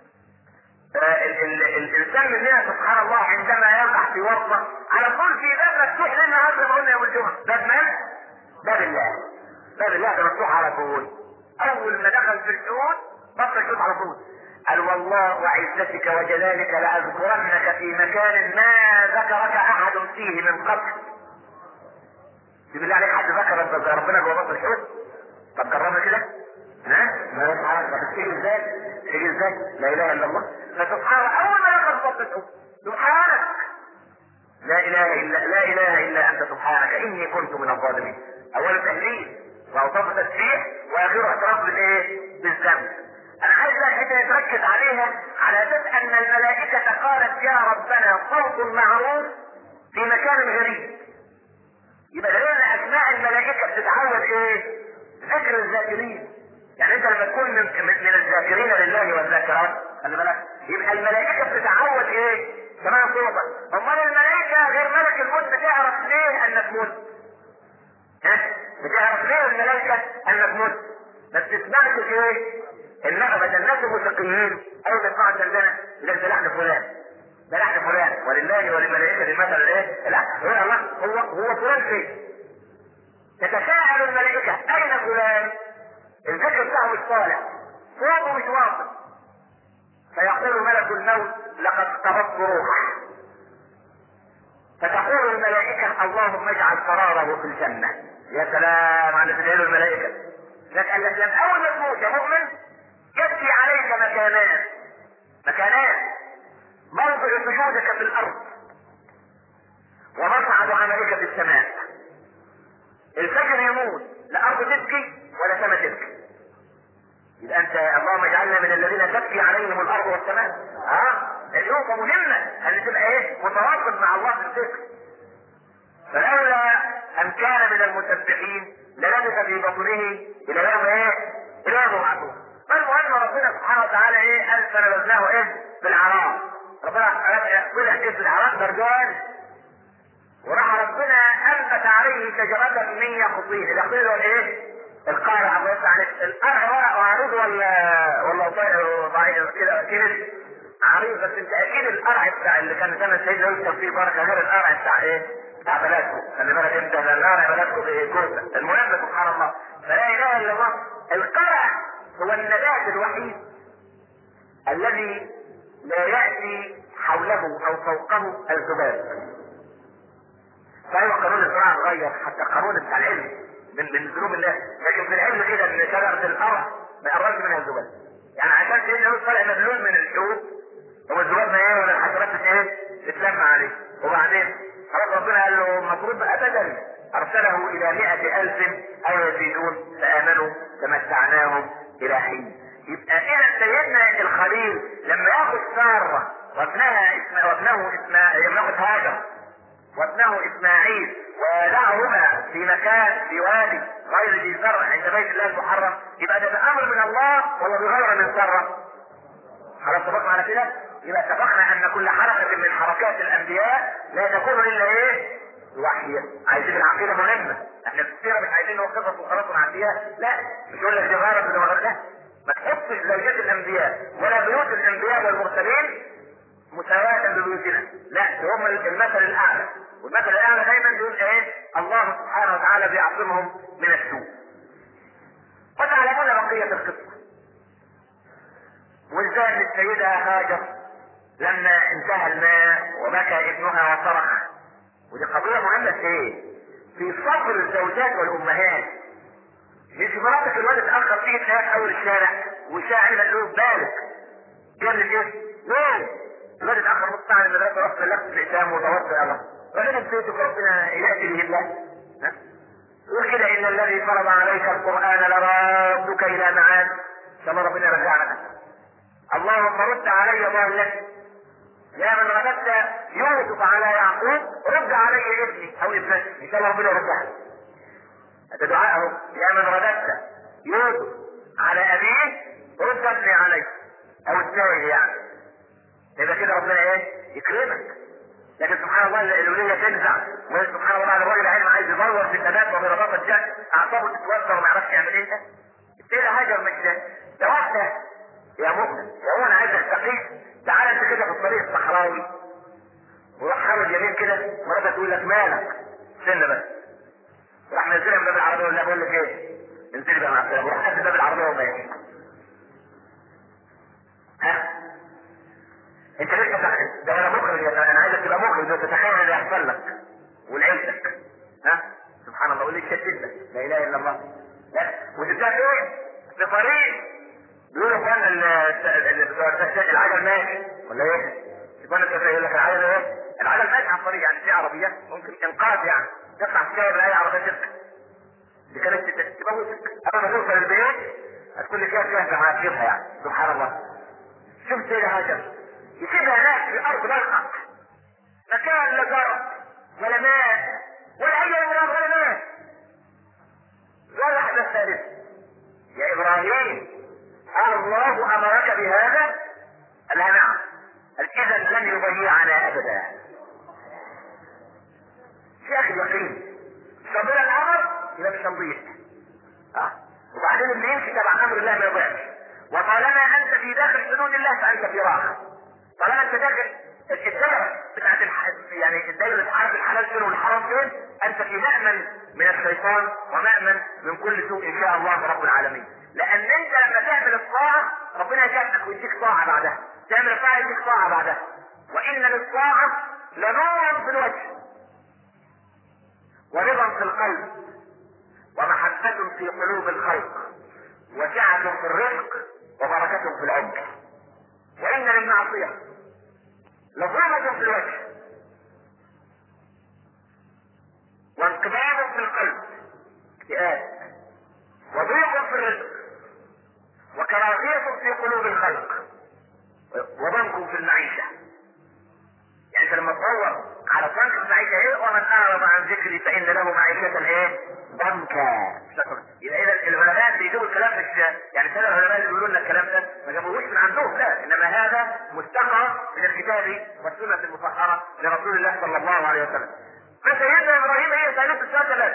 الانسان مننا سبحان الله عندما يقع في ورطه على طول في باب مفتوح لنا هذا ما قلنا يوم الجمعه باب من؟ باب الله باب الله ده مفتوح على طول اول ما دخل في الحوت بطل الحوت على طول قال والله وعزتك وجلالك لأذكرنك في مكان ما ذكرك أحد فيه من قبل. بالله عليك حد ذكر انت ربنا جوه بطن الحوت؟ طب جربنا كده؟ ها؟ ما يفعل طب تيجي ازاي؟ تيجي ازاي؟ لا اله الا الله. فسبحان الله اول ما دخل في بطن الحوت سبحانك لا اله الا لا اله الا انت سبحانك اني كنت من الظالمين. اول تهليل واوصاف تسبيح واخره اعتراف بالايه؟ بالذنب. انا عايز بقى الحته يتركز عليها على اساس ان الملائكه قالت يا ربنا صوت معروف في مكان غريب يبقى دليل ان اسماء الملائكه بتتعود ايه؟ ذكر الذاكرين يعني انت لما تكون من, من الذاكرين لله والذاكرات خلي بالك يبقى الملائكه بتتعود ايه؟ سماع صوتك امال الملائكه غير ملك الموت بتعرف ليه انك مت؟ ها؟ بتعرف ليه الملائكه انك مت؟ ما بتسمعش ايه؟ النغمة الناس الموسيقيين أول ما يسمعوا التنزانة يقول ده لحن فلان ده لحن فلان ولله وللملائكة المثل الايه؟ لا يقول الله هو هو فلان فين؟ تتساءل الملائكة أين فلان؟ الذكر بتاعه مش طالع صوته مش واصل فيقول ملك الموت لقد قبضت روحه فتقول الملائكة اللهم اجعل قراره في الجنة يا سلام على تدعي الملائكة لكن لما أول ما تموت يا مؤمن يبكي عليك مكانان مكانان موضع سجودك في الارض ومصعد عملك في السماء الفجر يموت لا ارض تبكي ولا سماء تبكي يبقى انت اللهم اجعلنا من الذين تبكي عليهم الارض والسماء ها نقطة مهمة ان تبقى ايه متواصل مع الله في الذكر فلولا ان كان من المسبحين للبث في بطنه الى يوم ايه؟ الى يوم يبعثون فالمهم ربنا سبحانه وتعالى ايه قال فنبذناه ايه؟ بالعراء ربنا طلع ايه في العراء بردان وراح ربنا انبت عليه شجرة من يقطين اليقطين هو ايه؟ القارع يعني القرع ورق عريض ولا ولا ضعيف كده كده عريض بس انت اكيد القرع بتاع اللي كان زمان سيدنا يوسف فيه بركه غير القرع بتاع ايه؟ بتاع بلدكم خلي بالك انت ده القرع بلدكم بكوسه المهم سبحان الله فلا اله الا الله القرع هو النبات الوحيد الذي لا ياتي حوله او فوقه الذباب فايوه قانون الزراعه اتغير حتى قانون بتاع العلم من من ذنوب الله لكن في العلم كده ان شجره القرع ما يقربش منها الذباب يعني عشان سيدنا يوسف طالع مبلول من الحوت هو الذباب ما ايه ولا الحشرات ايه تتلم عليه وبعدين خلاص ربنا قال له المفروض ابدا ارسله الى مئة الف او يزيدون فامنوا فمتعناهم الى حين يبقى اذا سيدنا الخليل لما ياخذ ساره وابنها اسم وابنه اسماعيل لما ياخذ هاجر وابنه اسماعيل ويدعهما في مكان في وادي غير ذي زرع عند بيت الله المحرم يبقى ده بامر من الله ولا بغير من سره خلاص اتفقنا على كده يبقى اتفقنا ان كل حركه من حركات الانبياء لا تكون الا ايه وحي عايزين العقيده مهمه احنا كتير مش عايزين نوقفها وخلاص ونعديها لا مش يقول لك دي غرض من غرض لا ما تحطش زوجات الانبياء ولا بيوت الانبياء والمرسلين مساواة ببيوتنا لا هم المثل الاعلى والمثل الاعلى دايما يقول ايه الله سبحانه وتعالى بيعصمهم من السوء وتعلمون بقية القصة وازاي ان السيدة هاجر لما انتهى الماء وبكى ابنها وصرخ ودي قضية مهمة ايه في صبر الزوجات والامهات مش مراتك الواد اتأخر تيجي تلاقيها في اول الشارع والشارع قال له بالك جاب لك ايه؟ ليه؟ الواد اتأخر نص ساعة من المدرسة رحت بلغت الإسلام ودورت الله ربنا بيتك ربنا يأتي به الله ها؟ يقول كده إن الذي فرض عليك القرآن لرادك إلى معاد كما ربنا رجعنا اللهم رد علي ضالتي يا من رددت يوسف على يعقوب رد علي ابني او ابنتي ان شاء الله ربنا يرجعها هذا دعاءه يا من رددت يوسف على ابيه رد ابني علي او الثاني يعني يبقى كده ربنا ايه يكرمك لكن سبحان الله الالوهيه تنزع وسبحان الله بعد الراجل علم عايز يدور في الثبات وبرباط الجهل اعصابه تتوتر وما يعرفش يعمل ايه السيده هاجر مش ده ده واحده يا مؤمن يا هو انا عايز استقيم تعال انت كده في الطريق الصحراوي وروح خرج يمين كده مراتها تقول لك مالك استنى بس راح نزلها من باب العربيه ولا بقول لك ايه انزلي بقى مع السلامه وراح قد باب العربيه وماشي ها انت لسه تخ- ده انا مخرج يا انا عايزك تبقى مخرج وتتخيل اللي هيحصل لك ولعيلتك ها سبحان الله واللي يشتت لك لا اله الا الله لا وتبدا فين؟ في طريق بيقولوا اخوانا ال- ال- بتوع التكتات العجل ماشي ولا ايه؟ يقول لك يقول لك العجل ايه؟ العجل ماشي على الطريق يعني في عربيات ممكن انقاذ يعني تطلع تشاور اي عربيه تركب دي كانت تت- تموتك اما ما توصل البيت هتكون لك فيها فيها معاك تجيبها يعني سبحان الله شوف سيدة هاجر يسيبها هناك في الارض ملقى مكان لا زرع ولا ماء ولا اي امراض ولا ماء ولا حدث ثالث يا ابراهيم الله امرك بهذا؟ قال لها نعم قال اذا لن يضيعنا ابدا يا اخي اليقين صبر الامر يبقى مش هنضيع اه وبعدين اللي يمشي تبع امر الله ما يضيعش وطالما انت في داخل حدود الله فانت في راحه طالما انت داخل الدائره بتاعت الح... يعني الدائره عارف الحلال فين والحرام فين انت في مأمن من الشيطان ومأمن من كل سوء ان شاء الله رب العالمين لان انت لما تعمل الطاعه ربنا يكافئك ويديك طاعه بعدها تعمل الطاعه يديك طاعه بعدها وان للطاعه لنورا في الوجه ورضا في القلب ومحبة في قلوب الخلق وسعة في الرزق وبركة في العمر وإن للمعصية لظلمة في الوجه وانقباض في القلب اكتئاب وضيق في الرزق وكراهية في قلوب الخلق وضنك في المعيشة يعني انت لما تدور على ضنك في المعيشة ايه ومن اعرض عن ذكري فان له معيشة ايه ضنكا يبقى اذا العلماء بيجيبوا الكلام مش يعني سنة العلماء اللي بيقولوا لنا الكلام ده ما جابوهوش من عندهم لا انما هذا مستقى من الكتاب والسنة المطهرة لرسول الله صلى الله عليه وسلم فسيدنا ابراهيم هي سيدنا السؤال ثلاثة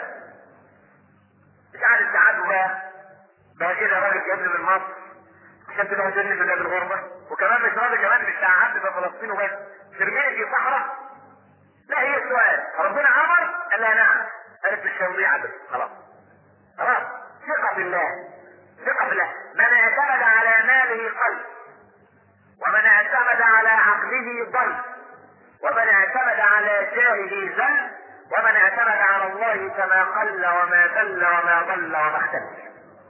مش قاعد السعاد بقى بقى كده راجل جايبني من مصر عشان تبقى تني في بلاد الغربة وكمان مش راضي كمان مش تعبت في فلسطين وبس ترميني في صحراء لا هي السؤال ربنا امر قال لها نعم قالت الشوضية عدد خلاص خلاص ثقة بالله ثقة بالله من اعتمد على ماله قلب ومن اعتمد على عقله ضل ومن اعتمد على جاهه زل ومن اعتمد على الله كما قل وما دل وما ضل وما اختلف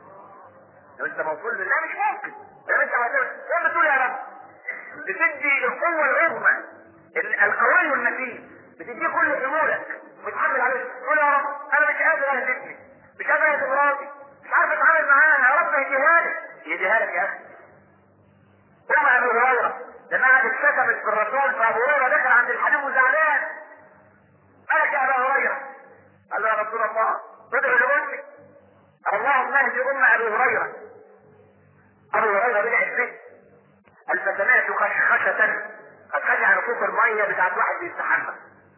لو انت موصول بالله مش ممكن لو انت موصول لما تقول يا رب بتدي القوة العظمى القوي المتين بتديه كل حمولك وتحمل عليه تقول يا رب انا مش قادر اهدفني مش قادر اهدف مراتي مش عارف اتعامل معاها يا رب اهديها لك يهديها لك يا اخي ام ابي هريره لما قعدت اتشتمت في الرسول فابو هريره دخل عند الحبيب وزعلان مالك يا ابا هريره قال له يا رسول الله ادعو لامك اللهم اهدي ام ابي هريره ابو هريره رجع البيت قال فسمعت خشخشه قد خشع نصوص الميه بتاعت واحد بيستحمى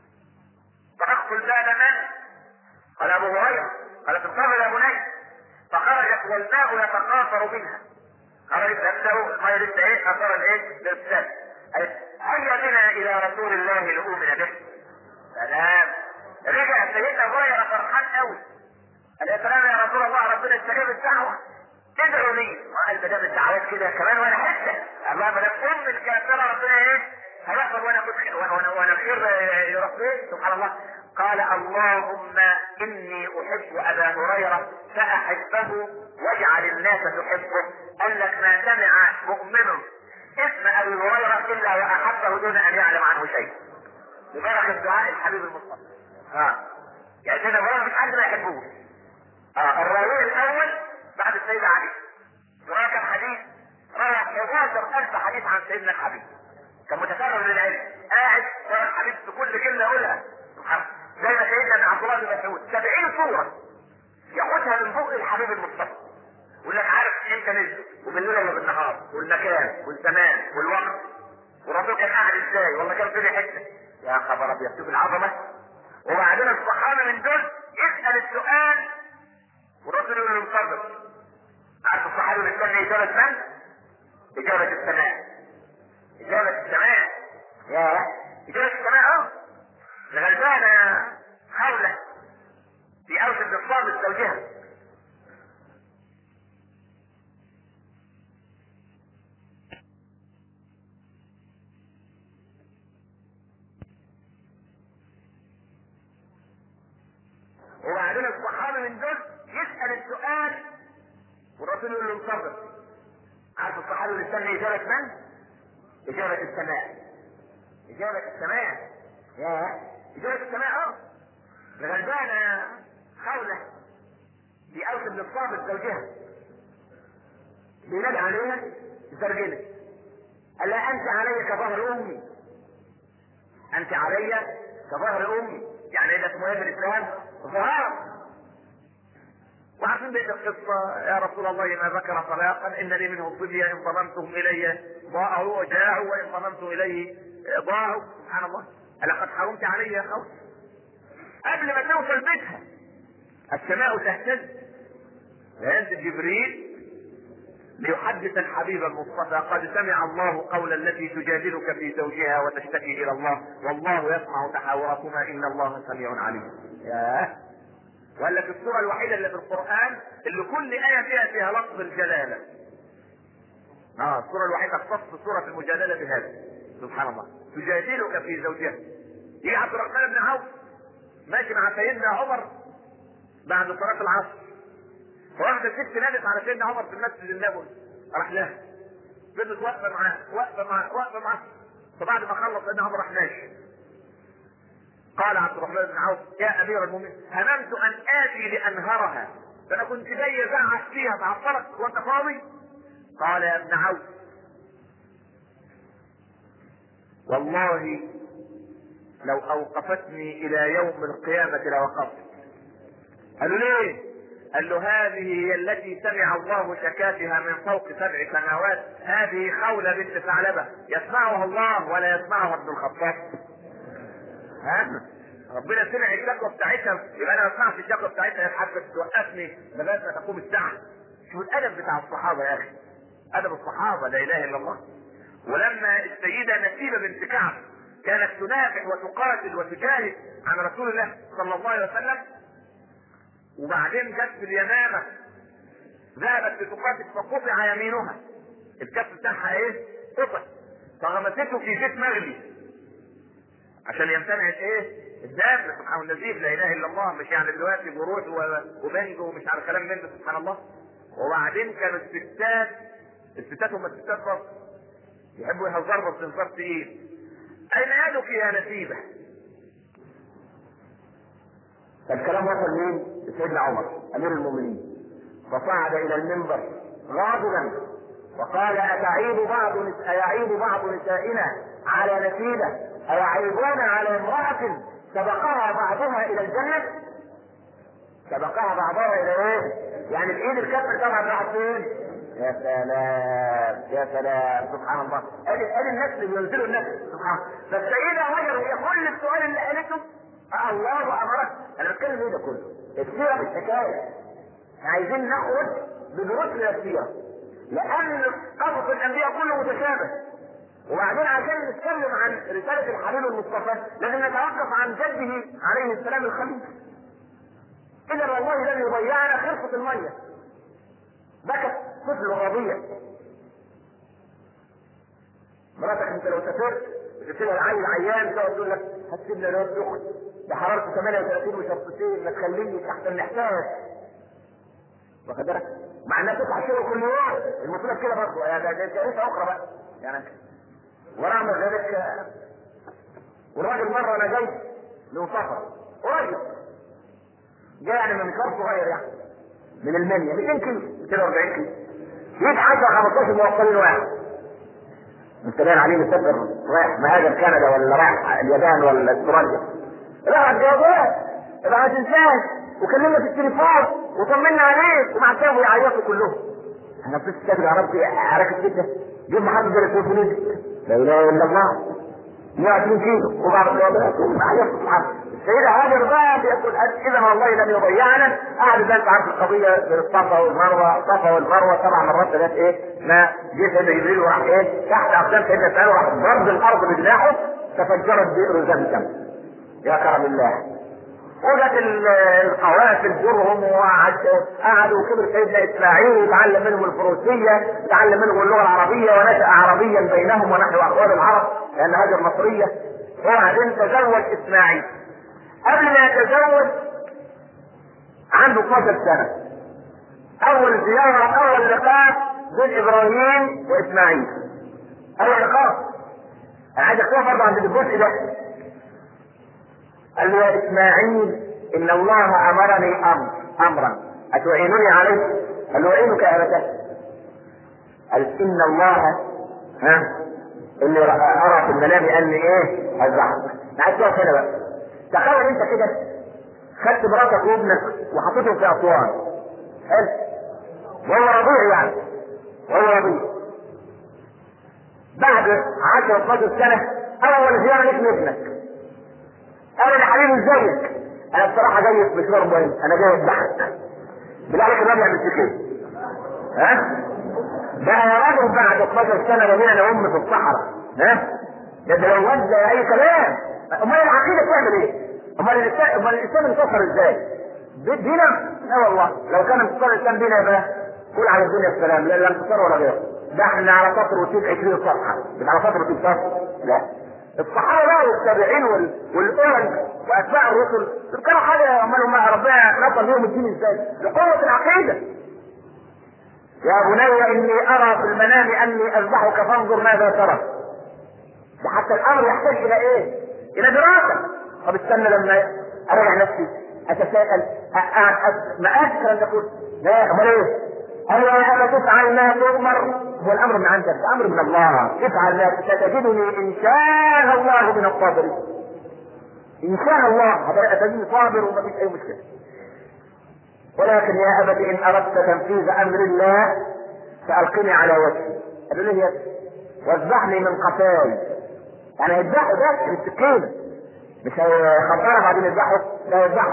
فاخذ الباب من قال ابو هريره قال انتظر يا بني فخرجت والماء يتقاطر منها خرجت نفسه الميه لسه ايه اثر الايه الارسال هيا بنا الى رسول الله لأؤمن به سلام رجع سيدنا هريره فرحان قوي قال يا سلام يا رسول الله ربنا استجاب الدعوه ادعوا لي وقال ما دام الدعوات كده كمان وانا حته الله ما دام ام الكافره ربنا ايه هيحفظ وانا كنت وانا وانا خير يروح فين سبحان الله قال اللهم اني احب ابا هريره فاحبه واجعل الناس تحبه قال لك ما سمع مؤمن اسم ابي هريره الا واحبه دون ان يعلم عنه شيء ببركه دعاء الحبيب المصطفى اه يعني سيدنا هريره مش حد ما يحبوش اه الراوي الاول بعد السيدة علي وراك الحديث روى 11000 حديث عن سيدنا الحبيب كان متكرر للعلم قاعد ورا الحبيب في كل كلمه يقولها سبحان زي ما سيدنا عبد الله بن مسعود 70 سوره ياخدها من بق الحبيب المصطفى يقول لك عارف امتى نزل وبالليل ولا بالنهار والمكان والزمان والوقت وربنا كان قاعد ازاي والله كان في حته يا خبر ابيض شوف العظمه وبعدين الصحابه من دول يسال السؤال والرجل يقول له انتظر عارف الصحابي مستني اجابه من؟ اجابه السماء اجابه السماء يا اجابه السماء اه الغلبانه حوله في اوسط الصامت زوجها وبعدين الصحابه من دول يسأل السؤال والرسول يقول له انتظر عارف الصحابي اللي استنى إجابة من؟ إجابة السماء إجابة السماء يا إجابة السماء اه الغلبانة خولة في أوس بن الصامت زوجها بينادي عليها زرجلة قال لها أنت علي كظهر أمي أنت علي كظهر أمي يعني إذا اسمه إيه في الإسلام؟ ظهار وعارفين بقية القصة يا رسول الله ما ذكر طلاقا إن لي منه الصبية إن ضممتهم إلي ضاعوا وجاعوا وإن ضممت إليه ضاعوا سبحان الله لقد حرمت علي يا خوف قبل ما توصل بيتها السماء تهتز فينزل جبريل ليحدث الحبيب المصطفى قد سمع الله قول التي تجادلك في زوجها وتشتكي الى الله والله يسمع تحاوركما ان الله سميع عليم ياه ولا في السورة الوحيدة اللي في القرآن اللي كل آية فيها فيها لفظ الجلالة. اه السورة الوحيدة اختص سورة المجادلة بهذا. سبحان الله. تجادلك في زوجها. يجي عبد الرحمن بن عوف ماشي مع سيدنا عمر بعد صلاة العصر. واحدة ست نادت على سيدنا عمر في المسجد النبوي راح لها. فضلت واقفة معاه واقفة معاه واقفة معاه. فبعد ما خلص سيدنا عمر راح ماشي. قال عبد الرحمن بن عوف يا امير المؤمنين هممت ان اتي لانهرها فانا كنت جاي ازعق فيها تعطلك وانت فاضي قال يا ابن عوف والله لو اوقفتني الى يوم القيامة لوقفت قالوا ليه قال له هذه هي التي سمع الله شكاتها من فوق سبع سماوات هذه خولة بنت ثعلبة يسمعها الله ولا يسمعها ابن الخطاب ها ربنا سمع الشكوى بتاعتها يبقى انا ما اسمعش الشكوى بتاعتها يا حاجه توقفني لغايه ما تقوم الساعه شو الادب بتاع الصحابه يا اخي ادب الصحابه لا اله الا الله ولما السيده نسيبه بنت كعب كانت تنافح وتقاتل وتجاهد عن رسول الله صلى الله عليه وسلم وبعدين جت في اليمامه ذهبت لتقاتل فقطع يمينها الكف بتاعها ايه؟ قطع فغمسته في زيت مغلي عشان يمتنع ايه؟ الدافع سبحان النزيف لا اله الا الله مش يعني دلوقتي بروح وبنج ومش على كلام من ده سبحان الله وبعدين كانوا الستات الستات هم الستات برضه يحبوا يهزروا بس هزار تقيل اين يدك يا نسيبه؟ فالكلام وصل مين؟ لسيدنا عمر امير المؤمنين فصعد الى المنبر غاضبا وقال اتعيب بعض نس... ايعيب بعض نسائنا على نسيبه ايعيبون على امراه سبقها بعضها الى الجنه سبقها بعضها الى ايه؟ يعني الايد الكفر طبعا راحت فين؟ يا سلام يا سلام سبحان الله ادي ادي الناس اللي بينزلوا الناس سبحان الله فالسيده هاجر هي كل السؤال اللي قالته آه الله امرك انا بتكلم ايه ده كله؟ السيره مش حكايه احنا عايزين ناخد بدروس من السيره لان قصص الانبياء كله متشابه وبعدين عشان نتكلم عن رسالة الحبيب المصطفى لازم نتوقف عن جده عليه السلام الخليل. إذا والله لن يضيعنا خرفة المية. بكت طفل رضيع. مراتك انت لو سافرت جبت لها العيل عيان تقعد تقول لك هتسيب لنا الواد يخرج ده حرارته 38 وشرطتين ما تخليني تحت النحساس. واخد بالك؟ مع انها تسعة كيلو كل يوم المفروض كده برضه يعني ده كارثة أخرى بقى يعني ورغم ذلك والراجل مره انا جاي من سفر قريب جاي يعني من مشوار صغير يعني من المنيا 200 كيلو 240 كيلو يجي 10 15 موصلين واحد مستنيين عليه مسافر رايح مهاجر كندا ولا رايح اليابان ولا استراليا راح الجوابات يبقى ما تنساش وكلمنا في التليفون وطمنا عليك ومع السلامه يعيطوا كلهم انا في السجن يا ربي حركه جدا جيب محمد زي التليفون لا اله الا الله 120 كيلو وبعد الوضع عليه سبحانه السيدة هاجر بقى بيقول اذا والله لم يضيعنا قعد زي انت عارف القضية بين الصفا والمروة الصفا والمروة سبع مرات ثلاث ايه ما جه سيدنا جبريل وراح ايه تحت اقدام سيدنا سعيد وراح ضرب الارض بجناحه تفجرت بئر زمزم يا كرم الله وجت القوافل جرهم وقعد قعدوا وكبر سيدنا اسماعيل وتعلم منهم الفروسيه وتعلم منهم اللغه العربيه ونشا عربيا بينهم ونحن اخوان العرب لان هذه مصريه وبعدين تزوج اسماعيل قبل ما يتزوج عنده 12 سنه اول زياره اول لقاء بين ابراهيم واسماعيل اول لقاء انا عايز اختار برضه عند الجزء ده قال له يا اسماعيل ان الله امرني امر امرا اتعينني عليه؟ قال له اعينك يا ابتاه قال ان الله ها اني ارى في المنام اني ايه اذبحك عايز تقف هنا بقى تخيل انت كده خدت مراتك وابنك وحطيتهم في اسوان حلو وهو رضيع يعني وهو رضيع بعد 10 12 سنه اول زياره ليك لابنك انا يا حبيبي ازيك انا بصراحه جاي في مشوار مهم انا جاي اذبحك بالله عليك الراجل يعمل فيك ايه؟ ها؟ ده يا راجل بعد 12 سنه رمينا ام في الصحراء ها؟ ده ده لو ود اي كلام امال العقيده بتعمل ايه؟ امال الاسلام امال الاسلام انتصر ازاي؟ بينا؟ لا والله لو كان انتصار الاسلام بينا يبقى قول على الدنيا السلام لا لا انتصار ولا غيره ده احنا على سطر وتيب 20 صفحه مش على سطر وتيب صفحه لا الصحابه بقى والتابعين وال... والامم واتباع الرسل دول كانوا حاجه امال هم ربنا نطل لهم الدين ازاي؟ لقوه العقيده. يا بني اني ارى في المنام اني اذبحك فانظر ماذا ترى. ده حتى الامر يحتاج الى ايه؟ الى دراسه. طب استنى لما اراجع نفسي اتساءل أ... أ... أ... ما اذكر ان تقول لا امال ايه؟ الا انا تفعل ما تؤمر هو الامر من عندك ده امر من الله افعل ما ستجدني ان شاء الله من الصابرين ان شاء الله هتجدني صابر وما فيش اي مشكله ولكن يا ابت ان اردت تنفيذ امر الله فالقني على وجهي قالوا له يا واذبحني من قفاي يعني هيذبحه ده بالسكينه مش هيخبرها بعدين يذبحه لا يذبحه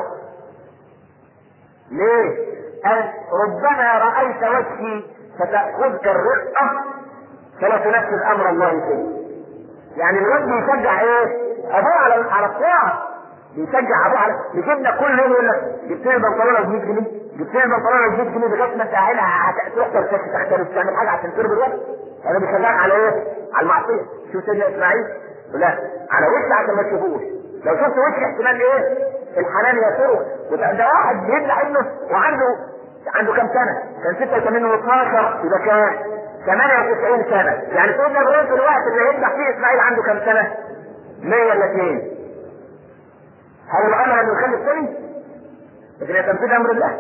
ليه؟ قال ربما رايت وجهي فتاخذك الرقه فلا تنفذ امر الله فيه يعني الواد بيشجع ايه؟ ابوه على على الطاعه بيشجع ابوه على يجيبنا كل يوم يقول لك جبت لي بنطلونه ب 100 جنيه جبت لي بنطلونه ب 100 جنيه لغايه ما انت عينها تروح ترتكب تختلف تعمل حاجه عشان ترضي الواد انا بيشجعك على ايه؟ على المعصيه شوف سيدنا اسماعيل لا على وش عشان ما تشوفوش لو شفت وش احتمال ايه؟ الحنان يسوق وده ده واحد بيطلع ابنه وعنده عنده كام سنه؟ كان 86 و12 يبقى كام؟ 98 سنه يعني سيدنا ابراهيم في الوقت اللي هيذبح فيه اسماعيل عنده كام سنه؟ 100 ولا 2 هل الامر انه يخلف ثاني؟ لكن هي تنفيذ امر الله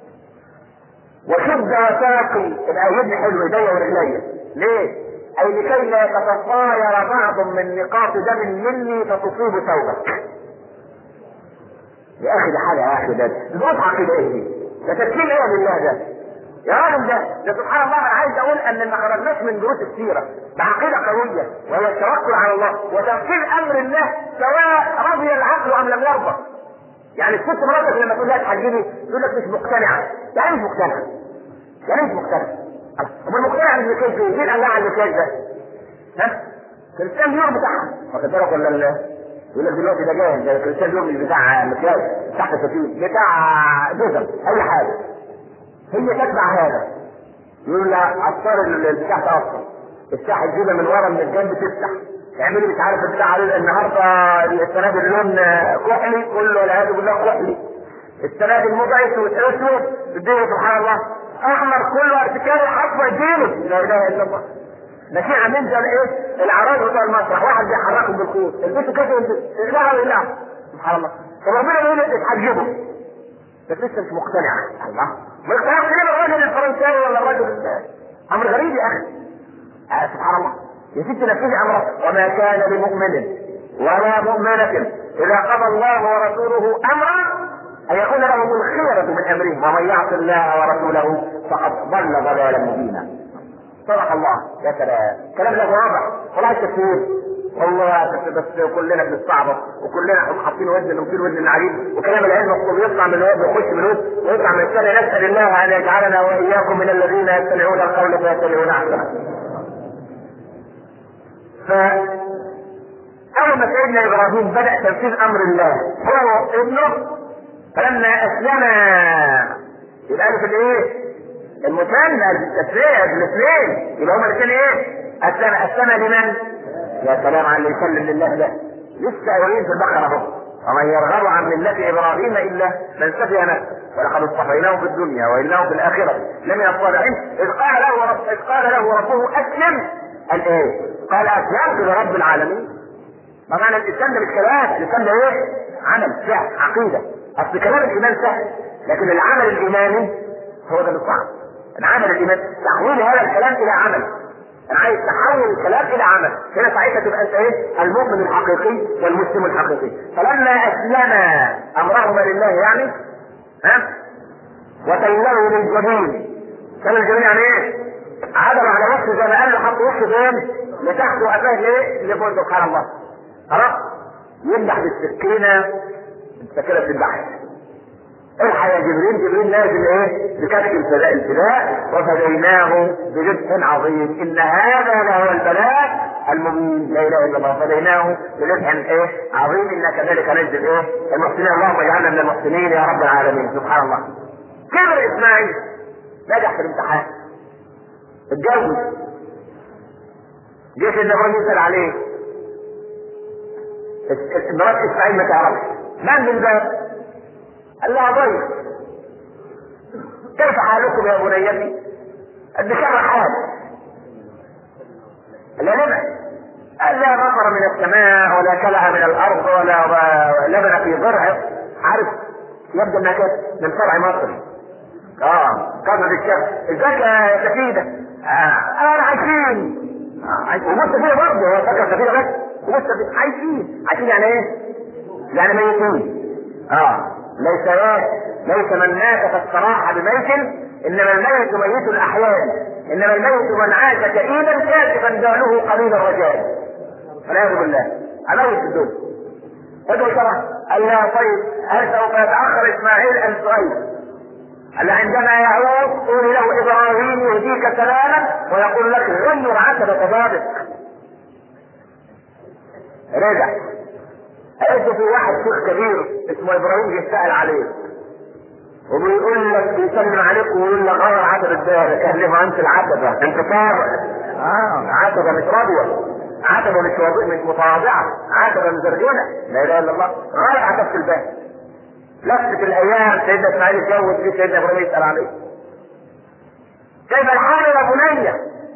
وشد وساقي الايدي حلو ايديا ورجليا ليه؟ اي لكي لا يتطاير بعض من نقاط دم مني فتصيب ثوبك يا اخي ده حاجه يا اخي ده ظروف عقيده ايه دي؟ ده تسليم ايه بالله ده؟ يا راجل ده ده سبحان الله انا عايز اقول ان ما خرجناش من دروس السيره بعقيده قويه وهي التوكل على الله وتنفيذ امر الله سواء رضي العقل ام لم يرضى. يعني الست مراتك لما تقول لها تحجبي تقول لك مش مقتنعه، يعني مش مقتنعه. يعني مش مقتنعه. طب المقتنع بالمكياج ايه؟ مين قال لها على المكياج ده؟ ها؟ كريستيان ديور بتاعها واخد بالك ولا لا؟ يقول لك دلوقتي ده جاهز ده كريستيان ديور مش بتاع مكياج تحت السفينه بتاع جزم اي حاجه هي تتبع هذا يقول لها اثار البتاع تاثر افتح الجبه من ورا من الجنب تفتح اعملي مش عارف البتاع النهارده السنه دي اللون كحلي كله والعياذ بالله كحلي السنه دي الموضه اسود اسود الدنيا سبحان الله احمر كله ارتكاري حصبه دينه لا اله الا الله ماشيين عاملين زي ايه العراض بتوع المسرح واحد بيحركهم بالخيط البسوا كده انت اقلعوا اقلعوا سبحان الله طب ربنا بيقول لك اتحجبوا بس لسه مش مقتنع الله ما يقتنعش ليه الراجل الفرنساوي ولا الراجل امر غريب يا اخي آه سبحان الله يا ست نفذي امرك وما كان لمؤمن ولا مؤمنة إذا قضى الله ورسوله أمرا أن يكون لهم الخيرة من أمرهم ومن يعص الله ورسوله فقد ضل ضلالا مبينا صدق الله يا سلام كلام ده واضح والله التفسير والله بس بس كلنا بنستعبط وكلنا حاطين ودن ونطير ودن العجيب وكلام العلم مكتوب يطلع من الواد ويخش من الواد ويطلع من الثاني نسال الله ان يجعلنا واياكم من الذين يستمعون القول فيتبعون احسنه. ف اول ما سيدنا ابراهيم بدا تنفيذ امر الله هو وابنه فلما اسلم يبقى له في الايه؟ المثنى التسليم الاثنين يبقى هما الاثنين ايه؟ اسلم اسلم لمن؟ يا سلام على اللي يسلم لله ده لسه قايلين في البقره اهو ومن يرغب عن ملة ابراهيم الا من سفي نفسه ولقد اصطفيناه في الدنيا وانه في الاخره لمن الصالحين اذ قال له رب اذ قال له ربه اسلم قال ايه؟ قال اسلمت لرب العالمين ما معنى الاسلام ده مش كلام الاسلام ده ايه؟ عمل فعل عقيده اصل كلام الايمان سهل لكن العمل الايماني هو ده الصعب العمل الايماني تحويل هذا الكلام الى عمل انا عايز تحول الكلام الى عمل هنا ساعتها تبقى انت ايه المؤمن الحقيقي والمسلم الحقيقي فلما اسلم امرهما لله يعني ها وتله للجبين كان الجبين يعني ايه عدل على وشه زي ما قال له حط وشه فين لتحت وقفاه ليه لفوق سبحان الله خلاص يمدح بالسكينه انت كده بتذبحها الحق يا جبريل جبريل نازل ايه بكشف الفداء الفداء وفديناه بذبح عظيم ان هذا لهو البلاء المبين لا اله الا الله فديناه بذبح ايه عظيم انا كذلك نجزي ايه المحسنين اللهم اجعلنا من المحسنين يا رب العالمين سبحان الله كبر اسماعيل نجح في الامتحان اتجوز جه سيدنا ابراهيم يسال عليه مرات اسماعيل ما تعرفش من من ذا قال لها ضيف كيف حالكم يا بنيتي؟ قد شر حال قال لها لما؟ قال لا مطر من السماء ولا كلع من الارض ولا لبن في ضرع عارف يبدو انها كانت من فرع مصر اه كثرة الشمس ازيك يا سفيدة آه انا عايشين آه عايشين ومستفيدة برضه هو فاكر سفينة بس ومستفيدة عايشين عايشين يعني ايه؟ يعني ميتين اه ليس ايه؟ ليس من مات فاستراح بميت انما الميت ميت الاحيان انما الميت من عاش كئيبا كاشفا باله قليل الرجاء والعياذ بالله اموت في الدنيا ادعو ترى قال لا طيب هل سوف يتاخر اسماعيل ام سهيل قال عندما يعود قول له ابراهيم يهديك سلاما ويقول لك غير عتبة بابك رجع قلت في واحد شيخ كبير اسمه ابراهيم يسأل عليه وبيقول لك بيسلم عليك ويقول لك غير عتبة بابك كلمه انت العتبة انت طابع اه عتبة مش راضية عتبة مش واضح مش متواضعة عتبة مزرجنة لا اله الا الله غير عتبة الباب لفت الايام سيدنا اسماعيل اتجوز فيه سيدنا ابراهيم يسال عليه كيف الحال يا بني؟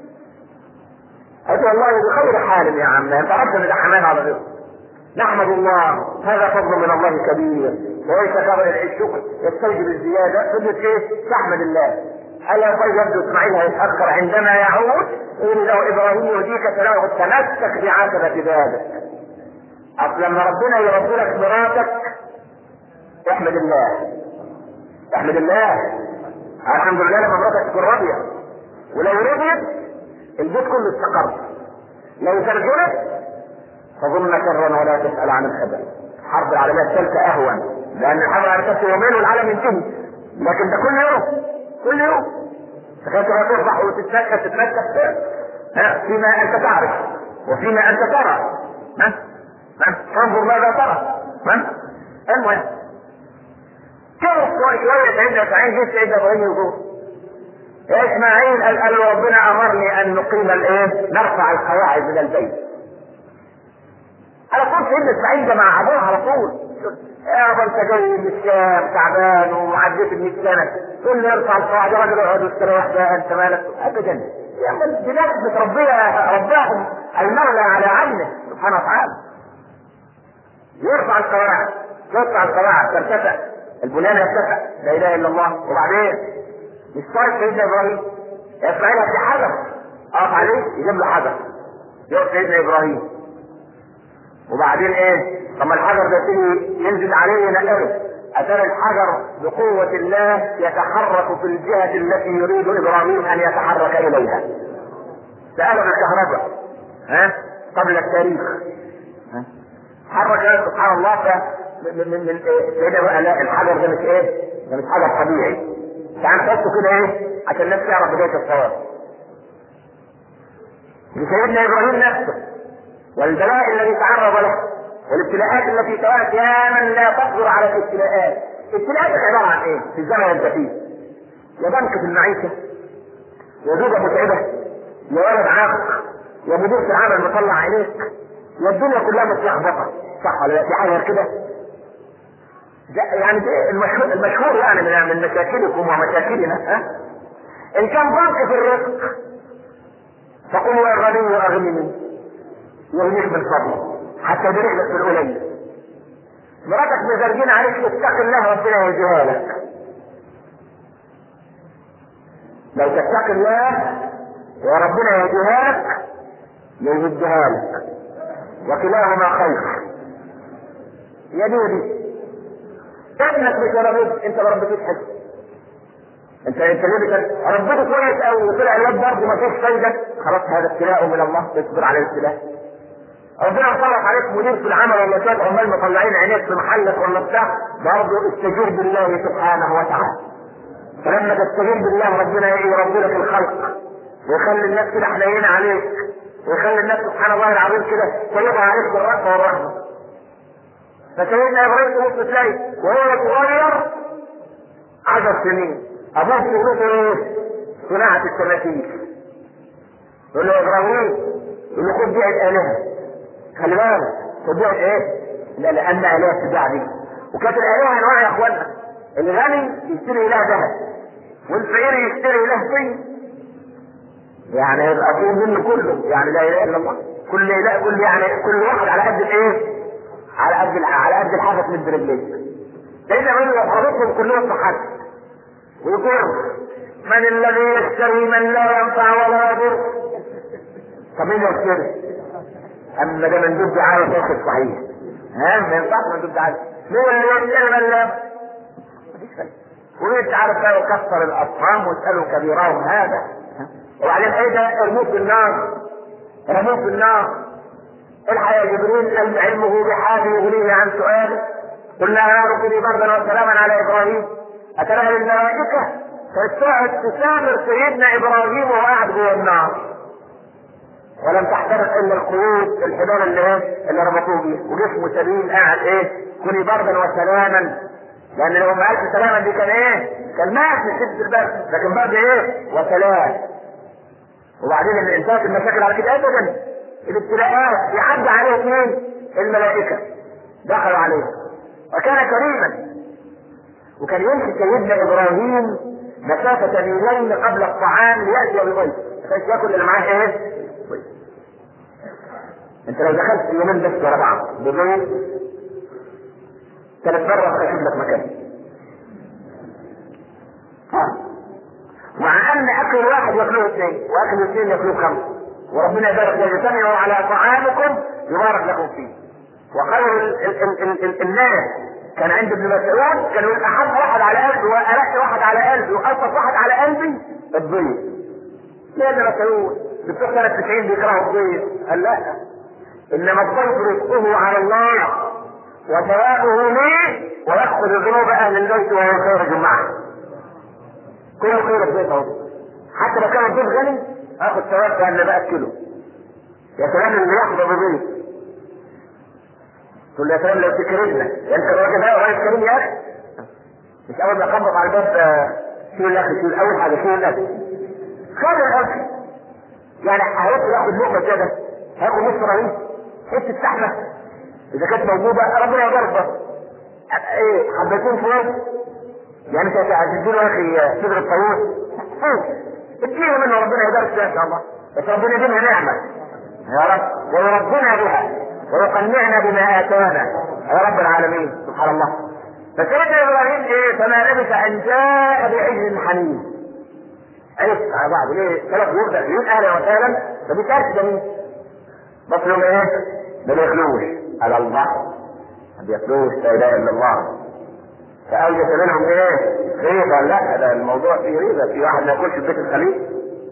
قلت والله بخير حال يا عم انت ربنا ده حماد على غيره نحمد الله هذا فضل من الله كبير وليس كبر الشكر يستوجب الزياده فضلت ايه؟ تحمد الله الا طيب يبدو اسماعيل هيتاخر عندما يعود يقول له ابراهيم يهديك سلامه تمسك بعتبه بابك اصل لما ربنا يرد لك مراتك احمد الله احمد الله الحمد لله لما مراتك تكون راضيه ولو رضيت البيت كله استقر لو ترجمت فظن شرا ولا تسال عن الخبر الحرب العالميه الثالثه اهون لان الحرب العالميه الثالثه يومين والعالم ينتهي لكن ده كل يوم كل يوم تخيل تبقى تفرح وتتنكس تتنكس ها فيما انت تعرف وفيما انت ترى ها ها تنظر ماذا ترى ها المهم كيف شوية سيدنا اسماعيل جه سيدنا ابراهيم يقول يا اسماعيل قال قال ربنا امرني ان نقيم الايه؟ نرفع القواعد من البيت. على طول سيدنا اسماعيل ده مع ابوه على طول. يا ابا انت جاي من الشام تعبان وعديت ال 100 سنه تقول لي ارفع القواعد يا راجل اقعد واستريح بقى انت مالك ابدا يا اخي دي ناس متربيه رباهم المولى على عينه سبحانه وتعالى. يرفع القواعد يرفع القواعد ترتفع البنيان يرتفع لا اله الا الله وبعدين مش طايق سيدنا ابراهيم اسماعيل في حجر اقف عليه يجيب له حجر يقف سيدنا ابراهيم وبعدين ايه؟ طب الحجر ده تيجي ينزل عليه ينقله اتاري الحجر بقوة الله يتحرك في الجهة التي يريد ابراهيم ان يتحرك اليها. سأل الكهرباء ها قبل التاريخ ها حرك سبحان الله ف من من من سيدنا بقى لا الحجر ده مش ايه؟ ده مش حجر طبيعي. تعال نحطه كده ايه؟ عشان الناس تعرف بداية الصواب. لسيدنا ابراهيم نفسه والبلاء الذي تعرض له والابتلاءات التي توات يا من لا تقدر على الابتلاءات. الابتلاءات عبارة عن ايه؟ في الزمن اللي انت فيه. يا ضنك في المعيشة يا زوجة متعبة يا ولد عاق يا مدير في العمل مطلع عينيك يا الدنيا كلها متلخبطة صح ولا لا؟ في حاجة كده؟ ده يعني ده المشهور, المشهور يعني من من مشاكلكم ومشاكلنا ها ان كان ضنك في الرزق فقل يا غني اغنني يغنيك من فضله حتى برجلك في القليل مراتك مزرجين عليك اتق الله ربنا يهديها لك لو تتقي الله وربنا يهديها لك يهديها لك وكلاهما خير يا دودي ابنك مش ربيت انت ما ربيتوش حد انت انت ليه بتك... ربيته كويس قوي وطلع الواد برضه ما فيش فايده خلاص هذا ابتلاء من الله تصبر على الابتلاء ربنا مسلط عليك مدير في العمل ولا شويه عمال مطلعين عينيك في محلك ولا بتاع برضه استجير بالله سبحانه وتعالى فلما تستجير بالله ربنا يربي لك الخلق ويخلي الناس كده حنينه عليك ويخلي الناس سبحان الله العظيم كده طيبه عليك بالرحمه والرحمه فسيدنا ابراهيم تبص تلاقي وهو صغير عشر سنين ابوه شغلته ايه؟ صناعه التماثيل يقول له ابراهيم يقول له خد بيع الالهه خلي بالك خد بيع ايه؟ لا لان الهه تباع دي وكانت الالهه انواع يا اخوانا الغني يشتري اله ذهب والفقير يشتري اله طين يعني يبقى فيه منه كله يعني لا اله الا الله كل لا كل يعني كل واحد على قد الايه؟ على قد على قد الحاجه تمد رجليك سيدنا ابراهيم يحرقهم كلهم في حد ويقر من الذي يشتري من لا ينفع ولا يضر طب مين يشتري اما ده مندوب دعايه فاصل صحيح ها ما ينفعش مندوب دعايه مين اللي يشتري من لا مفيش فايده وانت عارف بقى يكسر الاصنام واسالوا كبيرهم هذا وبعدين ايه ده ارموه في النار ارموه في النار الحق يا جبريل قال علمه بحاله يغنيه عن سؤاله قلنا يا رب لي بردا وسلاما على ابراهيم اتلاها الملائكه فاستوعب تسامر سيدنا ابراهيم وهو قاعد جوه النار ولم تحترق الا القيود الحبال اللي ايه اللي ربطوه بيه وجسمه سليم قاعد ايه كوني بردا وسلاما لان لو ما قالش سلاما دي كان ايه كان مات من شده البرد لكن برد ايه وسلام وبعدين الانسان المشاكل على كده ابدا الابتلاءات يعدي عليه مين الملائكه دخلوا عليه وكان كريما وكان يمشي سيدنا ابراهيم مسافة ميلين قبل الطعام ليأتي بضيف ما كانش ياكل اللي معاه ايه؟ ضيف انت لو دخلت يومين بس ورا بعض بضيف ثلاث مرات هيجيب لك مكان ها مع ان اكل واحد ياكله اثنين واكل اثنين ياكله خمسه وربنا يبارك لكم سمعوا على طعامكم يبارك لكم فيه وخير ال ال ال ال ال الناس كان عند ابن مسعود كان يقول احب واحد على قلبي وارق واحد على قلبي والطف واحد على قلبي الضيف يا ابن مسعود بتوع سنه 90 بيكرهوا الضيف قال لا انما الضيف رزقه على الله وثوابه لي ويأخذ ذنوب اهل البيت وهو خير معه كل خير الضيف اهو حتى لو كان الضيف غني اخذ ثواب كان باكله يا سلام اللي يحضر بضيف تقول له يا سلام لو تكرمنا انت الراجل ده راجل كريم يا اخي مش اول ما يخبط على الباب شيل الاكل شيل اول حاجه شيل الاكل خد الاكل يعني هياكل ياخد لقمه كده هياخد نص رغيف حته لحمه اذا كانت موجوده ربنا يبارك بس ايه حبتين فوق يعني انت هتديله يا اخي صدر الطاووس اديله منه ربنا يبارك فيها ان شاء الله بس ربنا يديمها نعمه يا رب ويربنا بها ويقنعنا بما اتانا يا رب العالمين سبحان الله فسيدنا ابراهيم ايه فما لبث ان جاء بعجل حنين عرفت على بعض ليه ثلاث يبدا يقول اهلا وسهلا ما بيسالش ده مين بس لهم ايه ما بياكلوش على الله ما بياكلوش لا اله الا الله فأوجس منهم ايه؟ ريبة لا ده الموضوع فيه ريبة في واحد ما ياكلش في بيت الخليل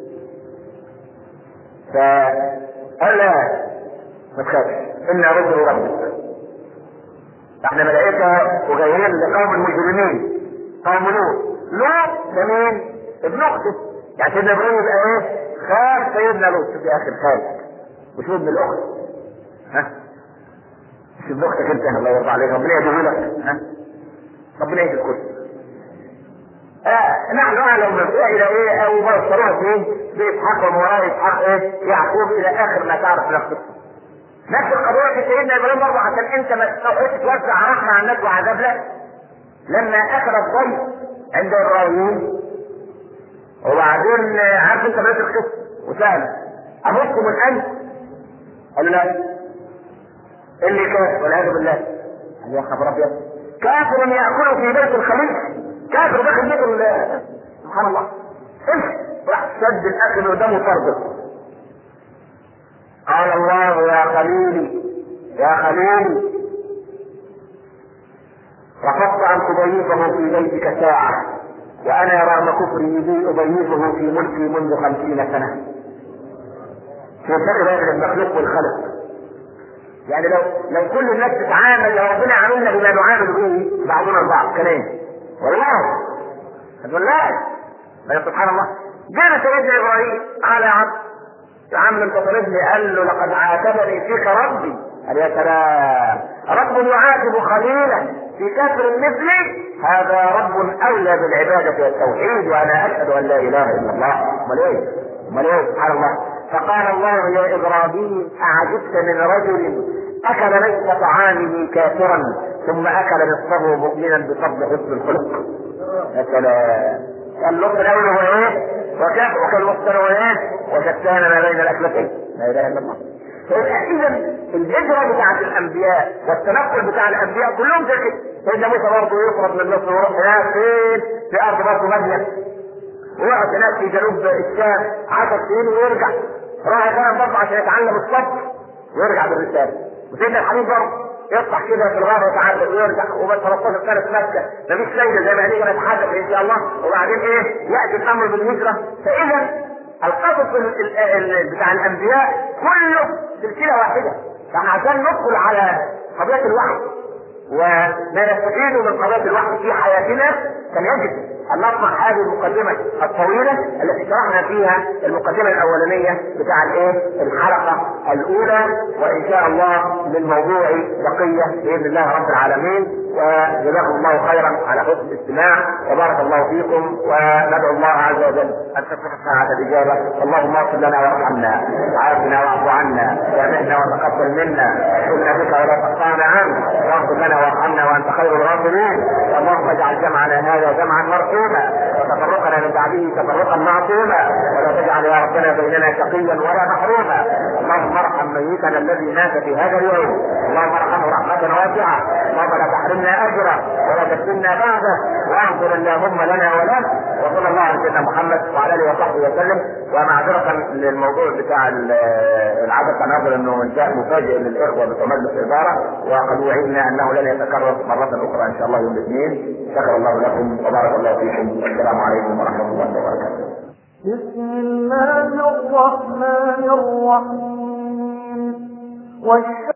فقال لا ما تخافش انا رسل ربك احنا ملائكة وجايين لقوم المجرمين قوم لوط لوط ده مين؟ ابن اخته يعني سيدنا ابراهيم يبقى ايه؟ خال سيدنا لوط في اخر خالك مش ابن الاخت ها؟ مش ابن اختك انت الله يرضى عليك ربنا يهديه لك ها؟ ربنا يهدي الكل آه نحن اعلم من الى ايه او ما وصلوها فين باسحاق وما وراء اسحاق ايه يعقوب الى اخر ما تعرف من القصه نفس القضيه في سيدنا ابراهيم برضه عشان انت ما تستوعبش توزع رحمه على الناس وعذاب لا لما اخذ الضيف عند ابراهيم وبعدين عارف انت بقيت القصه وسال امسكم الان قال لا اللي كان والعياذ بالله قال يا خبر ابيض كافر ياكل في بيت الخليل كافر داخل بيت سبحان الله امشي راح شد الاكل قدامه فرضه قال الله يا خليلي يا خليلي رفضت ان تضيفه في بيتك ساعة وانا رغم كفري بي اضيفه في ملكي منذ خمسين سنة في الفرق بين المخلوق والخلق يعني لو لو كل الناس تتعامل لو ربنا عاملنا بما نعامل به بعضنا البعض كلام والله والله بل سبحان الله جاء سيدنا ابراهيم قال يا عبد يا عم انت طلبني قال له لقد عاتبني فيك ربي قال يا سلام رب يعاتب خليلا في كافر مثلي هذا رب اولى بالعباده والتوحيد وانا اشهد ان لا اله الا الله امال ايه امال ايه سبحان الله فقال الله يا ابراهيم اعجبت من رجل اكل نصف طعامه كافرا ثم اكل نصفه مؤمنا بفضل حسن الخلق يا سلام اللقم الاول هو ايه؟ وكافر وكان الوسط هو ايه؟ وشتان ما بين الاكلتين لا اله الا الله اذا الهجره بتاعت الانبياء والتنقل بتاع الانبياء كلهم زي كده سيدنا موسى برضه يفرض من مصر ويروح هناك فين؟ في ارض برضه مدين ويقعد هناك في جنوب الشام 10 سنين ويرجع راح كان برضه عشان يتعلم الصبر ويرجع بالرساله وسيدنا الحبيب برضه يطلع كده في الغابه ويتعلم ويرجع وبس 13 سنه في مكه مفيش فايده زي ما هنيجي نتحدث ان شاء الله وبعدين ايه ياتي الامر بالهجره فاذا القصص ال- ال- ال- بتاع الانبياء كله سلسله واحده فاحنا عشان ندخل على قضيه الوحي وما نستفيد من قضيه الوحي في حياتنا كان يجب ان نطمع هذه المقدمه الطويله التي شرحنا فيها المقدمه الاولانيه بتاع الايه؟ الحلقه الاولى وان شاء الله للموضوع بقيه باذن الله رب العالمين وجزاكم الله خيرا على حسن الاستماع وبارك الله فيكم وندعو الله عز وجل ان تكون ساعة الاجابه اللهم اغفر لنا وارحمنا وعافنا واعف عنا سامحنا وتقبل منا كنا بك ولا تقطعنا عنك واغفر لنا وارحمنا وانت خير الغافرين اللهم اجعل جمعنا هذا جمعا مرحوما وتفرقنا من بعده تفرقا معصوما ولا تجعل يا ربنا بيننا شقيا ولا محروما اللهم ارحم ميتنا الذي مات في هذا اليوم اللهم ارحمه رحمه واسعه اللهم لا تحرمنا اجره ولا تفتنا بعده واغفر اللهم لنا وله وصلى الله على سيدنا محمد وعلى اله وصحبه وسلم ومعذره للموضوع بتاع ال- العدد كان افضل انه انتهى مفاجئ للاخوه بتوع مجلس الاداره وقد وعدنا انه لن يتكرر مره اخرى ان شاء الله يوم الاثنين شكر الله لكم وبارك الله فيكم والسلام عليكم ورحمه الله وبركاته بسم الله الرحمن الرحيم والشمس